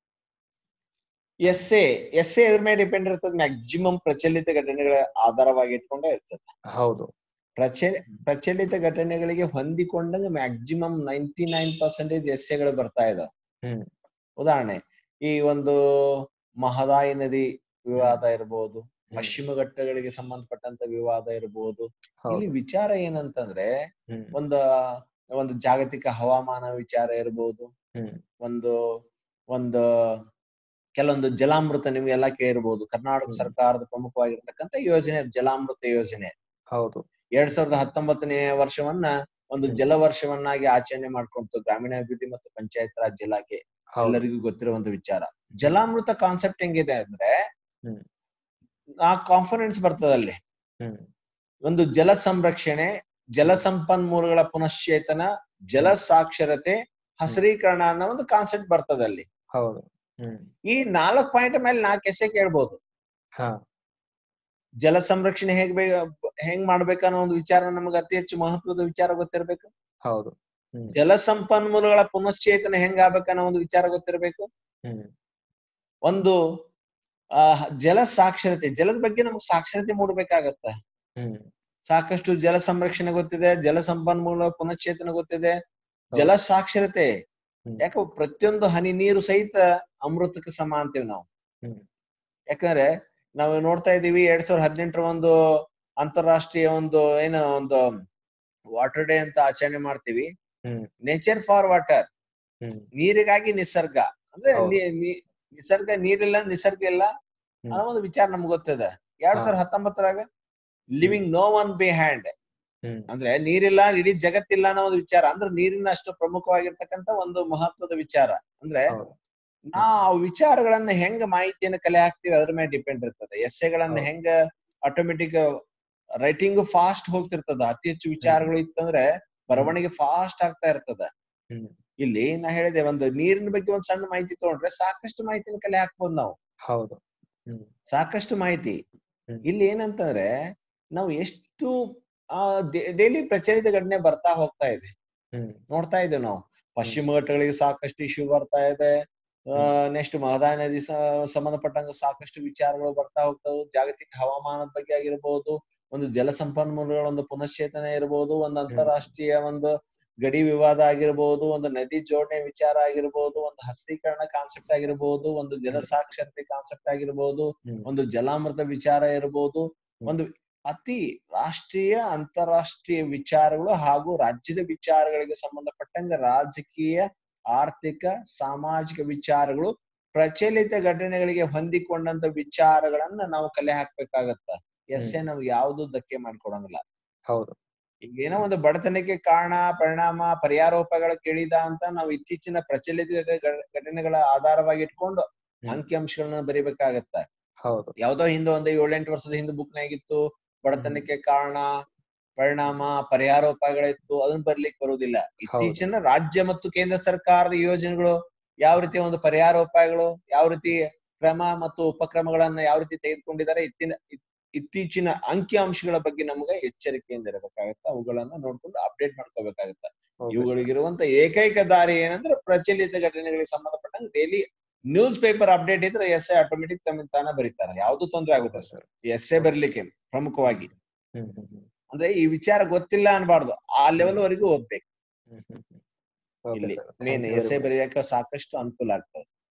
S2: essay essay ಎದ್ರ ಮೇಲೆ ಡಿಪೆಂಡ್ ಇರ್ತದೆ ಮ್ಯಾಕ್ಸಿಮಮ್ ಪ್ರಚಲಿತ ಘಟನೆಗಳ ಆಧಾರವಾಗಿ ಇಟ್ಕೊಂಡೇ ಇರ್ತದೆ
S1: ಹೌದು
S2: ಪ್ರಚ ಪ್ರಚಲಿತ ಘಟನೆಗಳಿಗೆ ಹೊಂದಿಕೊಂಡಂಗೆ ಮ್ಯಾಕ್ಸಿಮಮ್ ನೈಂಟಿ ನೈನ್ ಪರ್ಸೆಂಟೇಜ್ ಎಸ್ಸೆಗಳು ಬರ್ತಾ ಇದಾವೆ
S1: ಹ್ಮ್
S2: ಉದಾಹರಣೆ ಈ ಒಂದು ಮಹದಾಯಿ ನದಿ ವಿವಾದ ಇರಬಹುದು ಪಶ್ಚಿಮ ಘಟ್ಟಗಳಿಗೆ ಸಂಬಂಧಪಟ್ಟಂತ ವಿವಾದ ಇರಬಹುದು ಇಲ್ಲಿ
S1: ಹೌದು
S2: ವಿಚಾರ ಏನಂತಂದ್ರೆ
S1: ಹ್ಮ್
S2: ಒಂದು ಒಂದು ಜಾಗತಿಕ ಹವಾಮಾನ ವಿಚಾರ ಇರಬಹುದು
S1: ಹ್ಮ್
S2: ಒಂದು ಒಂದು ಕೆಲವೊಂದು ಜಲಾಮೃತ ನಿಮ್ಗೆಲ್ಲ ಕೇಳಿರ್ಬೋದು ಕರ್ನಾಟಕ
S1: ಹ್ಮ್.
S2: ಸರ್ಕಾರದ ಪ್ರಮುಖವಾಗಿರ್ತಕ್ಕಂಥ ಯೋಜನೆ ಜಲಾಮೃತ ಯೋಜನೆ
S1: ಹೌದು
S2: ಎರಡ್ ಸಾವಿರದ ಹತ್ತೊಂಬತ್ತನೇ ವರ್ಷವನ್ನ ಒಂದು
S1: ಹ್ಮ್.
S2: ಜಲ ವರ್ಷವನ್ನಾಗಿ ಆಚರಣೆ ಮಾಡ್ಕೊಂತು ಗ್ರಾಮೀಣಾಭಿವೃದ್ಧಿ ಮತ್ತು ಪಂಚಾಯತ್ ರಾಜ್ ಇಲಾಖೆ
S1: ಹೌದು
S2: ಎಲ್ಲರಿಗೂ ಗೊತ್ತಿರುವಂತ ವಿಚಾರ ಜಲಾಮೃತ ಕಾನ್ಸೆಪ್ಟ್ ಹೆಂಗಿದೆ ಅಂದ್ರೆ
S1: ಹ್ಮ್.
S2: ಆ ಕಾನ್ಫಿಡೆನ್ಸ್ ಬರ್ತದೆ ಅಲ್ಲಿ
S1: ಹ್ಮ್
S2: ಒಂದು ಜಲ ಸಂರಕ್ಷಣೆ ಜಲ ಸಂಪನ್ಮೂಲಗಳ ಪುನಶ್ಚೇತನ ಜಲ ಸಾಕ್ಷರತೆ ಹಸಿರೀಕರಣ ಅನ್ನೋ ಒಂದು ಕಾನ್ಸೆಪ್ಟ್ ಬರ್ತದೆ ಅಲ್ಲಿ
S1: ಹೌದು ಹ್ಮ್
S2: ಈ ನಾಲ್ಕು ಪಾಯಿಂಟ್ ಮೇಲೆ ನಾಲ್ಕು ಎಸೆ ಕೇಳ್ಬೋದು
S1: ಹಾ
S2: ಜಲ ಸಂರಕ್ಷಣೆ ಹೇಗ್ ಬೇಗ ಹೆಂಗ್ ಮಾಡ್ಬೇಕನ್ನೋ ಒಂದು ವಿಚಾರ ನಮ್ಗೆ ಅತಿ ಹೆಚ್ಚು ಮಹತ್ವದ ವಿಚಾರ ಗೊತ್ತಿರ್ಬೇಕು
S1: ಹೌದು ಹ್ಮ್
S2: ಜಲ ಸಂಪನ್ಮೂಲಗಳ ಪುನಶ್ಚೇತನ ಹೆಂಗ್ ಆಗ್ಬೇಕನ್ನೋ ಒಂದು ವಿಚಾರ ಗೊತ್ತಿರ್ಬೇಕು
S1: ಹ್ಮ್
S2: ಒಂದು ಆ ಜಲ ಸಾಕ್ಷರತೆ ಜಲದ ಬಗ್ಗೆ ನಮ್ಗೆ ಸಾಕ್ಷರತೆ ಮೂಡ್ಬೇಕಾಗತ್ತ
S1: ಹ್ಮ್
S2: ಸಾಕಷ್ಟು ಜಲ ಸಂರಕ್ಷಣೆ ಗೊತ್ತಿದೆ ಜಲ ಸಂಪನ್ಮೂಲ ಪುನಶ್ಚೇತನ ಗೊತ್ತಿದೆ ಜಲ ಸಾಕ್ಷರತೆ
S1: ಹ್ಮ್.
S2: ಯಾಕೆ ಪ್ರತಿಯೊಂದು ಹನಿ ನೀರು ಸಹಿತ ಅಮೃತಕ್ಕೆ ಸಮ ಅಂತೀವಿ ನಾವು
S1: ಹ್ಮ್.
S2: ಯಾಕಂದ್ರೆ ನಾವು ನೋಡ್ತಾ ಇದೀವಿ ಎರಡ್ ಸಾವಿರದ ಹದಿನೆಂಟರ ಒಂದು ಅಂತಾರಾಷ್ಟ್ರೀಯ ಒಂದು ಏನು ಒಂದು ವಾಟರ್ ಡೇ ಅಂತ ಆಚರಣೆ ಮಾಡ್ತೀವಿ
S1: ಹ್ಮ್.
S2: ನೇಚರ್ ಫಾರ್ ವಾಟರ್
S1: ಹ್ಮ್
S2: ನೀರಿಗಾಗಿ ನಿಸರ್ಗ ಅಂದ್ರೆ
S1: ಹೌದು.
S2: ನೀ- ನೀ- ನಿಸರ್ಗ ನೀರಿಲ್ಲ ನಿಸರ್ಗ ಇಲ್ಲ
S1: ಹ್ಮ್.
S2: ಅನ್ನೋ ಒಂದು ವಿಚಾರ ನಮ್ಗೆ ಗೊತ್ತಿದೆ ಎರಡ್
S1: ಹಾ.
S2: ಸಾವಿರದ ಹತ್ತೊಂಬತ್ತರಾಗ leaving no one behind
S1: ಹ್ಮ್
S2: ಅಂದ್ರೆ ನೀರಿಲ್ಲ ಇಡೀ ಜಗತ್ತಿಲ್ಲ ಅನ್ನೋ ಒಂದು ವಿಚಾರ ಅಂದ್ರೆ ನೀರಿನ ಅಷ್ಟು ಪ್ರಮುಖವಾಗಿರ್ತಕ್ಕಂಥ ಒಂದು ಮಹತ್ವದ ವಿಚಾರ ಅಂದ್ರೆ
S1: ಹೌದು
S2: ನಾವು ವಿಚಾರಗಳನ್ನ ಹೆಂಗ ಮಾಹಿತಿಯನ್ನು ಕಲೆ ಹಾಕ್ತಿವಿ ಅದ್ರ ಮೇಲೆ ಡಿಪೆಂಡ್ ಇರ್ತದೆ ಎಸ್ಸೆಗಳನ್ನ
S1: ಹೌದು.
S2: ಹೆಂಗ ಆಟೋಮೆಟಿಕ್ ರೈಟಿಂಗ್ ಫಾಸ್ಟ್ ಹೋಗ್ತಿರ್ತದ ಅತಿ ಹೆಚ್ಚು ವಿಚಾರಗಳು ಇತ್ತಂದ್ರೆ ಬರವಣಿಗೆ ಫಾಸ್ಟ್ ಆಗ್ತಾ ಇರ್ತದ
S1: ಹ್ಮ್.
S2: ಇಲ್ಲಿ ನಾ ಹೇಳಿದೆ ಒಂದು ನೀರಿನ ಬಗ್ಗೆ ಒಂದ್ ಸಣ್ಣ ಮಾಹಿತಿ ತಗೊಂಡ್ರೆ ಸಾಕಷ್ಟು ಮಾಹಿತಿನ ಕಲೆ ಹಾಕ್ಬೋದು ನಾವು
S1: ಹೌದು ಹ್ಮ್
S2: ಸಾಕಷ್ಟು ಮಾಹಿತಿ
S1: ಹ್ಮ್.
S2: ಇಲ್ಲಿ ಏನಂತಂದ್ರೆ ನಾವು ಎಷ್ಟು ಆ ಡೈಲಿ ಪ್ರಚಲಿತ ಘಟನೆ ಬರ್ತಾ ಹೋಗ್ತಾ ಇದೆ
S1: ಹ್ಮ್
S2: ನೋಡ್ತಾ ಇದ್ದೇವೆ ನಾವು ಪಶ್ಚಿಮ ಘಟ್ಟಗಳಿಗೆ ಸಾಕಷ್ಟು ಇಶ್ಯೂ ಬರ್ತಾ ಇದೆ ನೆಕ್ಸ್ಟ್ ಮಹದಾಯಿ ನದಿ ಸ- ಸಂಬಂಧಪಟ್ಟಂಗ ಸಾಕಷ್ಟು ವಿಚಾರಗಳು ಬರ್ತಾ ಹೋಗ್ತಾವೆ ಜಾಗತಿಕ ಹವಾಮಾನದ ಬಗ್ಗೆ ಆಗಿರ್ಬೋದು ಒಂದು ಜಲ ಸಂಪನ್ಮೂಲಗಳ ಒಂದು ಪುನಶ್ಚೇತನ ಇರಬಹುದು ಒಂದು ಅಂತಾರಾಷ್ಟ್ರೀಯ ಒಂದು ಗಡಿ ವಿವಾದ ಆಗಿರ್ಬೋದು ಒಂದು ನದಿ ಜೋಡಣೆ ವಿಚಾರ ಆಗಿರ್ಬೋದು ಒಂದು ಹಸಿರೀಕರಣ ಕಾನ್ಸೆಪ್ಟ್ ಆಗಿರ್ಬೋದು ಒಂದು ಜಲ
S1: ಹ್ಮ್.
S2: ಸಾಕ್ಷರತೆ ಕಾನ್ಸೆಪ್ಟ್ ಆಗಿರ್ಬೋದು
S1: ಹ್ಮ್.
S2: ಒಂದು ಜಲಾಮೃತ ವಿಚಾರ ಇರಬಹುದು
S1: ಹ್ಮ್.
S2: ಒಂದು ಅತಿ ರಾಷ್ಟ್ರೀಯ ಅಂತಾರಾಷ್ಟ್ರೀಯ ವಿಚಾರಗಳು ಹಾಗೂ ರಾಜ್ಯದ ವಿಚಾರಗಳಿಗೆ ಸಂಬಂಧಪಟ್ಟಂಗ ರಾಜಕೀಯ ಆರ್ಥಿಕ ಸಾಮಾಜಿಕ ವಿಚಾರಗಳು ಪ್ರಚಲಿತ ಘಟನೆಗಳಿಗೆ ಹೊಂದಿಕೊಂಡಂತ ವಿಚಾರಗಳನ್ನ ನಾವು ಕಲೆ ಹಾಕ್ಬೇಕಾಗತ್ತ ಎಸ್ಸೆ ನಾವು ಯಾವ್ದು ಧಕ್ಕೆ ಮಾಡ್ಕೊಡಂಗಿಲ್ಲ
S1: ಹೌದು
S2: ಈಗ ಏನೋ ಒಂದು ಬಡತನಕ್ಕೆ ಕಾರಣ ಪರಿಣಾಮ ಪರಿಹಾರೋಪಗಳ ಕೇಳಿದ ಅಂತ ನಾವು ಇತ್ತೀಚಿನ ಪ್ರಚಲಿತ ಘಟ- ಘಟನೆಗಳ ಆಧಾರವಾಗಿ ಇಟ್ಕೊಂಡು
S1: ಹ್ಮ್.
S2: ಅಂಕಿಅಂಶಗಳನ್ನ ಬರಿಬೇಕಾಗತ್ತ
S1: ಹೌದು
S2: ಯಾವ್ದೋ ಹಿಂದೆ ಒಂದು ಏಳೆಂಟು ವರ್ಷದ ಹಿಂದೆ ಬುಕ್ ನಾಗಿತ್ತು ಬಡತನಕ್ಕೆ ಕಾರಣ ಪರಿಣಾಮ ಪರಿಹಾರೋಪಾಯಗಳಿತ್ತು ಅದನ್ನ ಬರ್ಲಿಕ್ಕೆ ಬರುವುದಿಲ್ಲ ಇತ್ತೀಚಿನ ರಾಜ್ಯ ಮತ್ತು ಕೇಂದ್ರ ಸರ್ಕಾರದ ಯೋಜನೆಗಳು ಯಾವ ರೀತಿ ಒಂದು ಪರಿಹಾರೋಪಾಯಗಳು ಯಾವ ರೀತಿ ಕ್ರಮ ಮತ್ತು ಉಪಕ್ರಮಗಳನ್ನ ಯಾವ ರೀತಿ ತೆಗೆದುಕೊಂಡಿದ್ದಾರೆ ಇತ್ತಿನ ಇತ್- ಇತ್ತೀಚಿನ ಅಂಕಿ ಅಂಶಗಳ ಬಗ್ಗೆ ನಮಗೆ ಎಚ್ಚರಿಕೆಯಿಂದ ಇರಬೇಕಾಗತ್ತೆ ಅವುಗಳನ್ನ ನೋಡ್ಕೊಂಡು ಅಪ್ಡೇಟ್ ಮಾಡ್ಕೋಬೇಕಾಗತ್ತೆ
S1: Okay, sir.
S2: ಇವುಗಳಿಗಿರುವಂತ ಏಕೈಕ ದಾರಿ ಏನಂದ್ರೆ ಪ್ರಚಲಿತ ಘಟನೆಗಳಿಗೆ ಸಂಬಂಧಪಟ್ಟಂಗೆ ಡೈಲಿ ನ್ಯೂಸ್ ಪೇಪರ್ ಅಪ್ಡೇಟ್ ಇದ್ರೆ ಎಸ್ ಎ ಆಟೋಮೆಟಿಕ್ ತಮ್ಮ ತಾನ ಬರೀತಾರೆ ಯಾವ್ದು ತೊಂದ್ರೆ ಆಗುತ್ತೆ
S1: ಹೌದು, sir.
S2: ಎಸ್ ಎ ಬರ್ಲಿಕ್ಕೆ ಪ್ರಮುಖವಾಗಿ
S1: ಹ್ಮ್ ಹ್ಮ್ ಹ್ಮ್
S2: ಅಂದ್ರೆ ಈ ವಿಚಾರ ಗೊತ್ತಿಲ್ಲ ಅನ್ಬಾರ್ದು ಆ ಲೆವೆಲ್ ವರೆಗೂ ಓದ್ಬೇಕು
S1: ಹ್ಮ್ ಹ್ಮ್ ಹ್ಮ್ Okay,
S2: ಇಲ್ಲಿ
S1: sir. Thank
S2: main
S1: you very
S2: essay
S1: much.
S2: ಬರೆಯಕ್ಕೆ ಸಾಕಷ್ಟು ಅನುಕೂಲ ಆಗ್ತದೆ